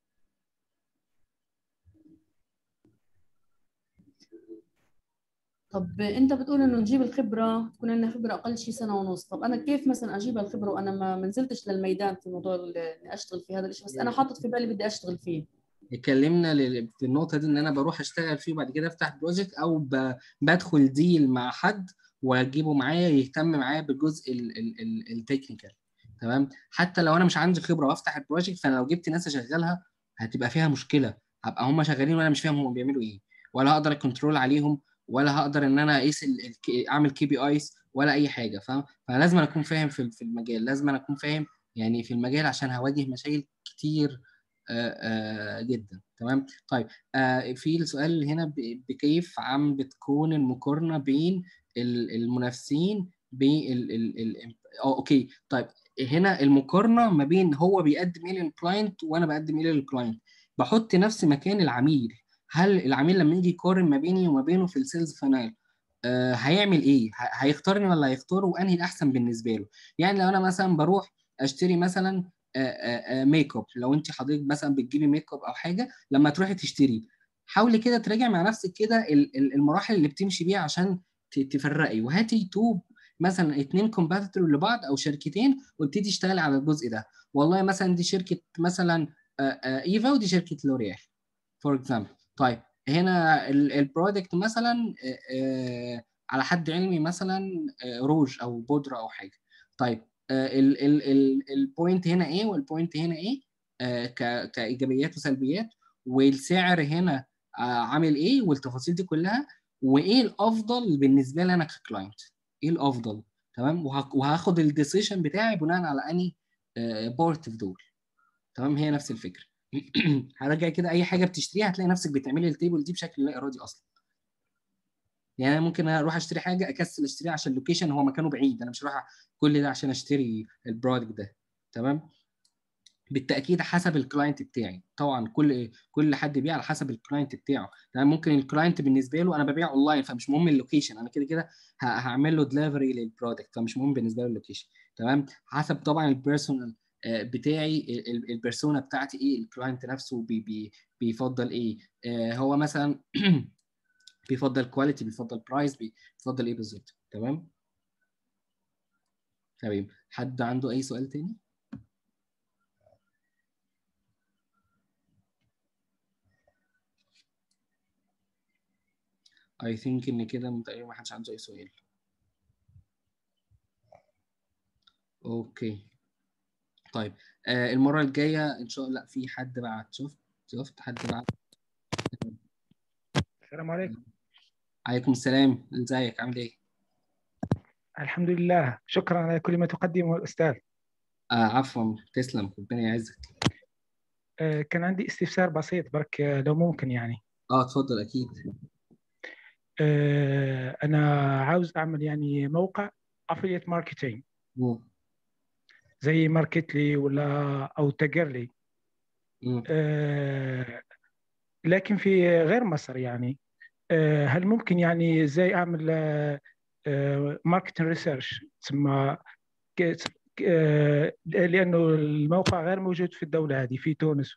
طب انت بتقول انه نجيب الخبره تكون عندنا خبره اقل شيء سنه ونص طب انا كيف مثلا اجيب الخبره وانا ما ما نزلتش للميدان في موضوع ال- اني اشتغل في هذا الشيء بس انا حاطط في بالي بدي اشتغل فيه اتكلمنا لل- في النقطة دي إن أنا بروح أشتغل فيه وبعد كده أفتح بروجكت أو ب... بدخل ديل مع حد وأجيبه معايا يهتم معايا بالجزء ال... ال... ال... التكنيكال تمام حتى لو أنا مش عندي خبرة وأفتح البروجكت فأنا لو جبت ناس أشغلها هتبقى فيها مشكلة هبقى هم شغالين وأنا مش فاهم هم بيعملوا إيه ولا هقدر أكنترول عليهم ولا هقدر إن أنا أقيس ال... ال... أعمل كي بي أيز ولا أي حاجة فاهم فأنا لازم أكون فاهم في في المجال لازم أكون فاهم يعني في المجال عشان هواجه مشاكل كتير آه، آه، جدا تمام طيب آه، في السؤال اللي هنا ب- بكيف عم بتكون المقارنه بين ال- المنافسين بين ال ال ال اه اوكي طيب هنا المقارنه ما بين هو بيقدم ايه للكلاينت وانا بقدم ايه للكلاينت بحط نفسي مكان العميل هل العميل لما يجي يقارن ما بيني وما بينه في السيلز فانال آه هيعمل ايه ه- هيختارني ولا هيختاره وانهي الاحسن بالنسبه له يعني لو انا مثلا بروح اشتري مثلا آه، آه، آه، ميك اب لو انت حضرتك مثلا بتجيبي ميك اب او حاجه لما تروحي تشتري حاولي كده تراجع مع نفسك كده ال- ال- المراحل اللي بتمشي بيها عشان ت- تفرقي وهاتي توب مثلا اتنين كومباتيتور لبعض او شركتين وابتدي اشتغلي على الجزء ده والله مثلا دي شركه مثلا آه، آه، ايفا ودي شركه لوريال فور اكزامبل طيب هنا البرودكت مثلا آه، آه، على حد علمي مثلا آه، روج او بودره او حاجه طيب ال- ال- ال- البوينت هنا ايه والبوينت هنا ايه آه، ك- كايجابيات وسلبيات والسعر هنا آه، عامل ايه والتفاصيل دي كلها وايه الافضل بالنسبه لي انا ككلاينت ايه الافضل تمام وهك- وهاخد الديسيشن بتاعي بناء على اني بارت في دول تمام هي نفس الفكره هرجع كده اي حاجه بتشتريها هتلاقي نفسك بتعملي التيبل دي بشكل لا ارادي اصلا يعني انا ممكن اروح اشتري حاجه اكسل اشتريها عشان اللوكيشن هو مكانه بعيد انا مش رايح كل ده عشان اشتري البرودكت ده تمام بالتاكيد حسب الكلاينت بتاعي طبعا كل كل حد بيبيع على حسب الكلاينت بتاعه تمام ممكن الكلاينت بالنسبه له انا ببيع اونلاين فمش مهم اللوكيشن انا كده كده ه- هعمل له دليفري للبرودكت فمش مهم بالنسبه له اللوكيشن تمام حسب طبعا البيرسونال بتاعي ال- ال- البيرسونا بتاعتي ايه الكلاينت نفسه بي بي بيفضل ايه آه، هو مثلا بيفضل كواليتي بيفضل برايس بيفضل ايه بالظبط تمام تمام حد عنده اي سؤال تاني I think ان كده تقريبا ما حدش عنده اي سؤال اوكي طيب آه المرة الجاية ان شاء الله لا في حد بعت شفت شفت حد بعت السلام عليكم عليكم السلام ازيك عامل ايه الحمد لله شكرا على كل ما تقدمه الأستاذ آه عفوا تسلم ربنا يعزك آه، كان عندي استفسار بسيط برك آه، لو ممكن يعني اه اتفضل اكيد آه، أنا عاوز أعمل يعني موقع affiliate marketing مم. زي ماركتلي ولا أو تاجرلي مم. آه، لكن في غير مصر يعني آه، هل ممكن يعني زي أعمل ماركتنج ريسيرش تسمى ك- آه، لأنه الموقع غير موجود في الدولة هذه في تونس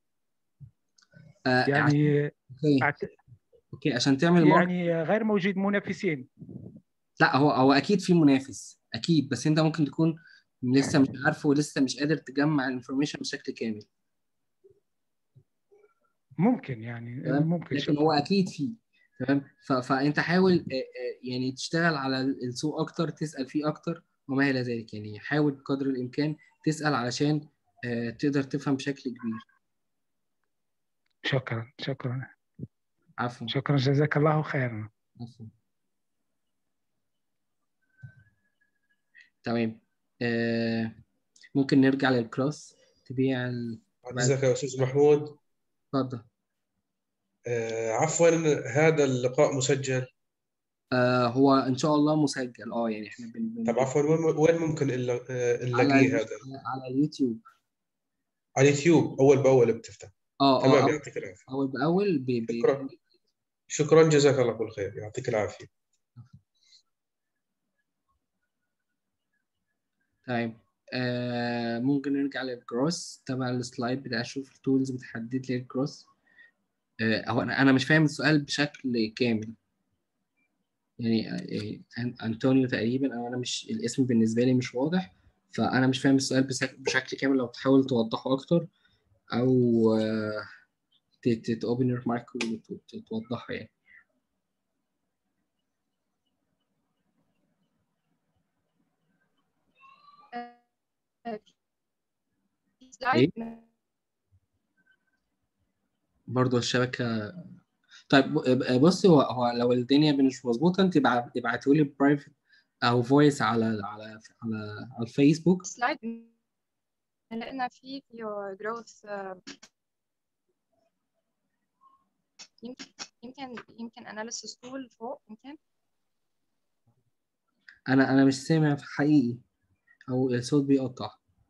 آه عشان- يعني اوكي أعت- اوكي عشان تعمل ماركت يعني غير موجود منافسين لا هو هو اكيد في منافس اكيد بس انت ممكن تكون لسه مش عارفه ولسه مش قادر تجمع الانفورميشن بشكل كامل ممكن يعني تمام ممكن لكن هو اكيد فيه تمام ف- فانت حاول آه، آه، يعني تشتغل على السوق اكتر تسال فيه اكتر وما الى ذلك يعني حاول بقدر الامكان تسال علشان آه، تقدر تفهم بشكل كبير شكرا شكرا عفوا شكرا جزاك الله خيرا عفوا تمام آه، ممكن نرجع للكلاس تبيع ال- جزاك يا أستاذ محمود اتفضل آه، عفوا هذا اللقاء مسجل آه هو ان شاء الله مسجل اه يعني احنا بن بن طب عفوا وين وين ممكن نلا- آه، على نلاقيه ال- هذا على اليوتيوب على اليوتيوب أول بأول بتفتح اه اه تمام أول- يعطيك العافية اول باول ب... ب... شكرا شكرا جزاك الله كل خير يعطيك العافية طيب آه ممكن نرجع للكروس تبع السلايد بتاع اشوف التولز بتحدد لي الكروس آه هو انا انا مش فاهم السؤال بشكل كامل يعني آه أن- انطونيو تقريبا او انا مش الاسم بالنسبه لي مش واضح فانا مش فاهم السؤال بشك- بشكل كامل لو تحاول توضحه اكتر او آه تopen your mic وتوضحه يعني آه، في سلايد برضه الشبكة طيب ب- بص هو هو لو الدنيا مش مظبوطة انت ابعتوا لي برايفت او فويس على على على على الفيسبوك سلايد لقينا فيه فيه جروث يمكن يمكن يمكن اناليسيس تول فوق يمكن انا انا مش سامع في حقيقي او الصوت بيقطع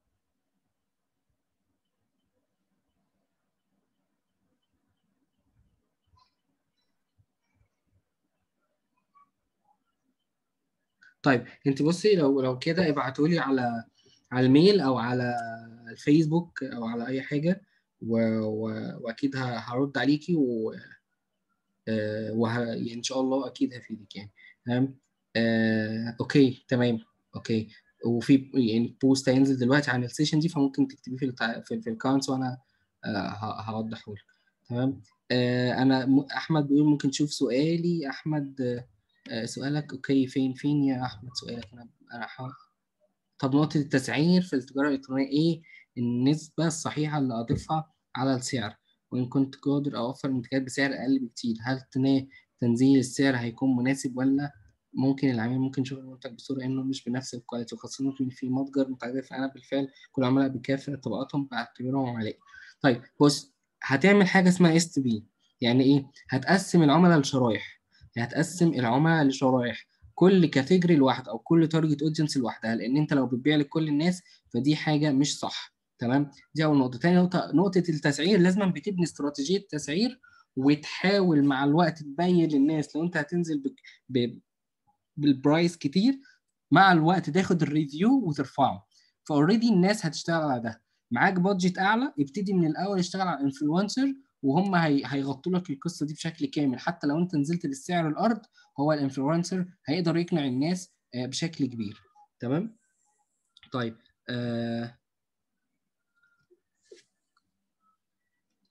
طيب انت بصي لو لو كده ابعتوا لي على على الميل او على الفيسبوك او على اي حاجه و... و... واكيد ه- هرد عليكي و... آه، وه... يعني ان شاء الله اكيد هفيدك يعني تمام آه، اوكي تمام اوكي وفي يعني بوست هينزل دلوقتي عن السيشن دي فممكن تكتبيه في التع... في, في الكاونتس وانا آه، ه- هوضحه لك تمام آه، انا م... احمد بيقول ممكن تشوف سؤالي احمد آه، آه، سؤالك اوكي فين فين يا احمد سؤالك انا انا ح... طب نقطة التسعير في التجارة الإلكترونية إيه النسبة الصحيحة اللي أضيفها على السعر وإن كنت قادر أوفر منتجات بسعر أقل بكتير هل تنا- تنزيل السعر هيكون مناسب ولا ممكن العميل ممكن يشوف المنتج بصورة إنه مش بنفس الكواليتي وخاصة إن في متجر متعرف أنا بالفعل كل العملاء بكافة طبقاتهم بعتبرهم عملاء طيب بص هتعمل حاجة اسمها اس بي يعني إيه هتقسم العملاء لشرايح يعني هتقسم العملاء لشرايح كل كاتيجوري لوحده او كل تارجت اودينس لوحدها لان انت لو بتبيع لكل الناس فدي حاجه مش صح تمام دي اول نقطه تاني نقطه نقطه التسعير لازم بتبني استراتيجيه تسعير وتحاول مع الوقت تبين للناس لو انت هتنزل بك ب... بالبرايس كتير مع الوقت تاخد الريفيو وترفعه فاوريدي الناس هتشتغل على ده معاك بادجت اعلى ابتدي من الاول اشتغل على الانفلونسر وهم هي... هيغطوا لك القصه دي بشكل كامل حتى لو انت نزلت بالسعر الارض هو الانفلونسر هيقدر يقنع الناس آه، بشكل كبير تمام طيب آه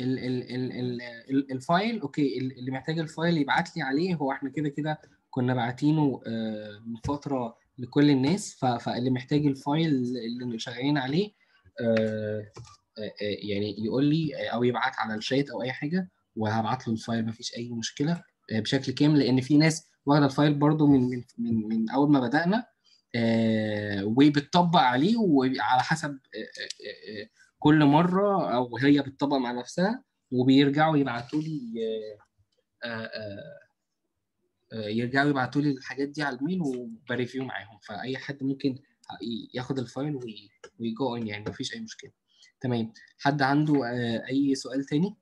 ال ال ال ال ال الفايل اوكي ال- اللي محتاج الفايل يبعت لي عليه هو احنا كده كده كنا باعتينه آه، من فتره لكل الناس ف- فاللي محتاج الفايل اللي شغالين عليه آه، آه، آه، يعني يقول لي آه، او يبعت على الشات او اي حاجه وهبعت له الفايل مفيش اي مشكله آه، بشكل كامل لان في ناس واخده الفايل برضو من من من, من اول ما بدانا آه، وبتطبق عليه وعلى حسب آه، آه، آه، كل مره او هي بتطبق مع نفسها وبيرجعوا يبعتوا لي آه، آه، آه، آه، يرجعوا يبعتوا لي الحاجات دي على الميل وبريفيو معاهم فاي حد ممكن ياخد الفايل ويجو ان يعني مفيش اي مشكله تمام حد عنده آه، اي سؤال تاني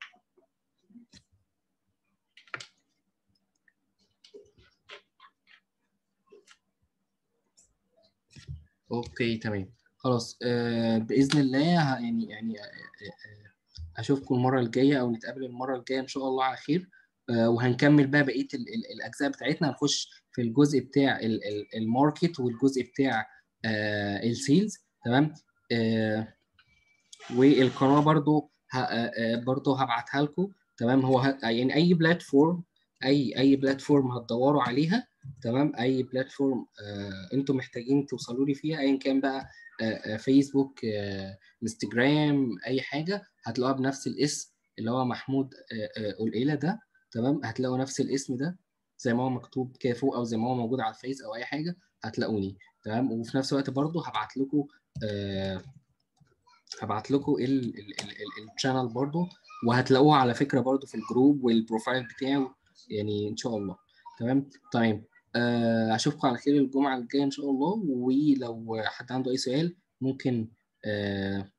اوكي تمام خلاص آه باذن الله ه- يعني يعني آه، آه، اشوفكم المره الجايه او نتقابل المره الجايه ان شاء الله على خير آه وهنكمل بقى بقيه ال- ال- الاجزاء بتاعتنا هنخش في الجزء بتاع ال- ال- الماركت والجزء بتاع آه السيلز تمام آه والقناه برضو ه- آه، آه، برضو هبعتها لكم تمام هو ه- يعني اي بلاتفورم اي اي بلاتفورم هتدوروا عليها تمام اي بلاتفورم آه انتم محتاجين توصلوا لي فيها ايا كان بقى آه آه فيسبوك آه انستجرام اي حاجه هتلاقوها بنفس الاسم اللي هو محمود آه آه قليله ده تمام هتلاقوا نفس الاسم ده زي ما هو مكتوب كده فوق او زي ما هو موجود على الفيس او اي حاجه هتلاقوني تمام وفي نفس الوقت برضو هبعت لكم آه هبعت لكم الشانل برضو وهتلاقوها على فكره برضو في الجروب والبروفايل بتاعه يعني ان شاء الله تمام طيب آه، اشوفكم على خير الجمعه الجايه ان شاء الله ولو حد عنده اي سؤال ممكن آه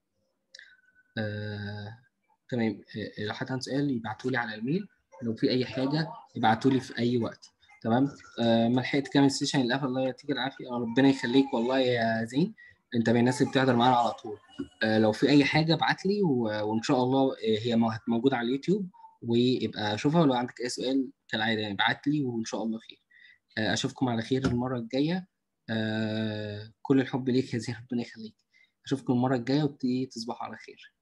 آه تمام آه، لو حد عنده سؤال يبعتوا لي على الميل لو في اي حاجه يبعتوا لي في اي وقت تمام آه ما لحقت كامل السيشن اللي قفل الله يعطيك العافيه آه، ربنا يخليك والله يا زين انت من الناس اللي بتحضر معانا على طول آه لو في اي حاجه ابعت لي و- وان شاء الله آه، هي مو- موجوده على اليوتيوب ويبقى شوفها ولو عندك اي سؤال كالعاده يعني ابعت لي وان شاء الله خير آه، اشوفكم على خير المره الجايه آه، كل الحب ليك يا زين ربنا يخليك اشوفكم المره الجايه وتصبحوا على خير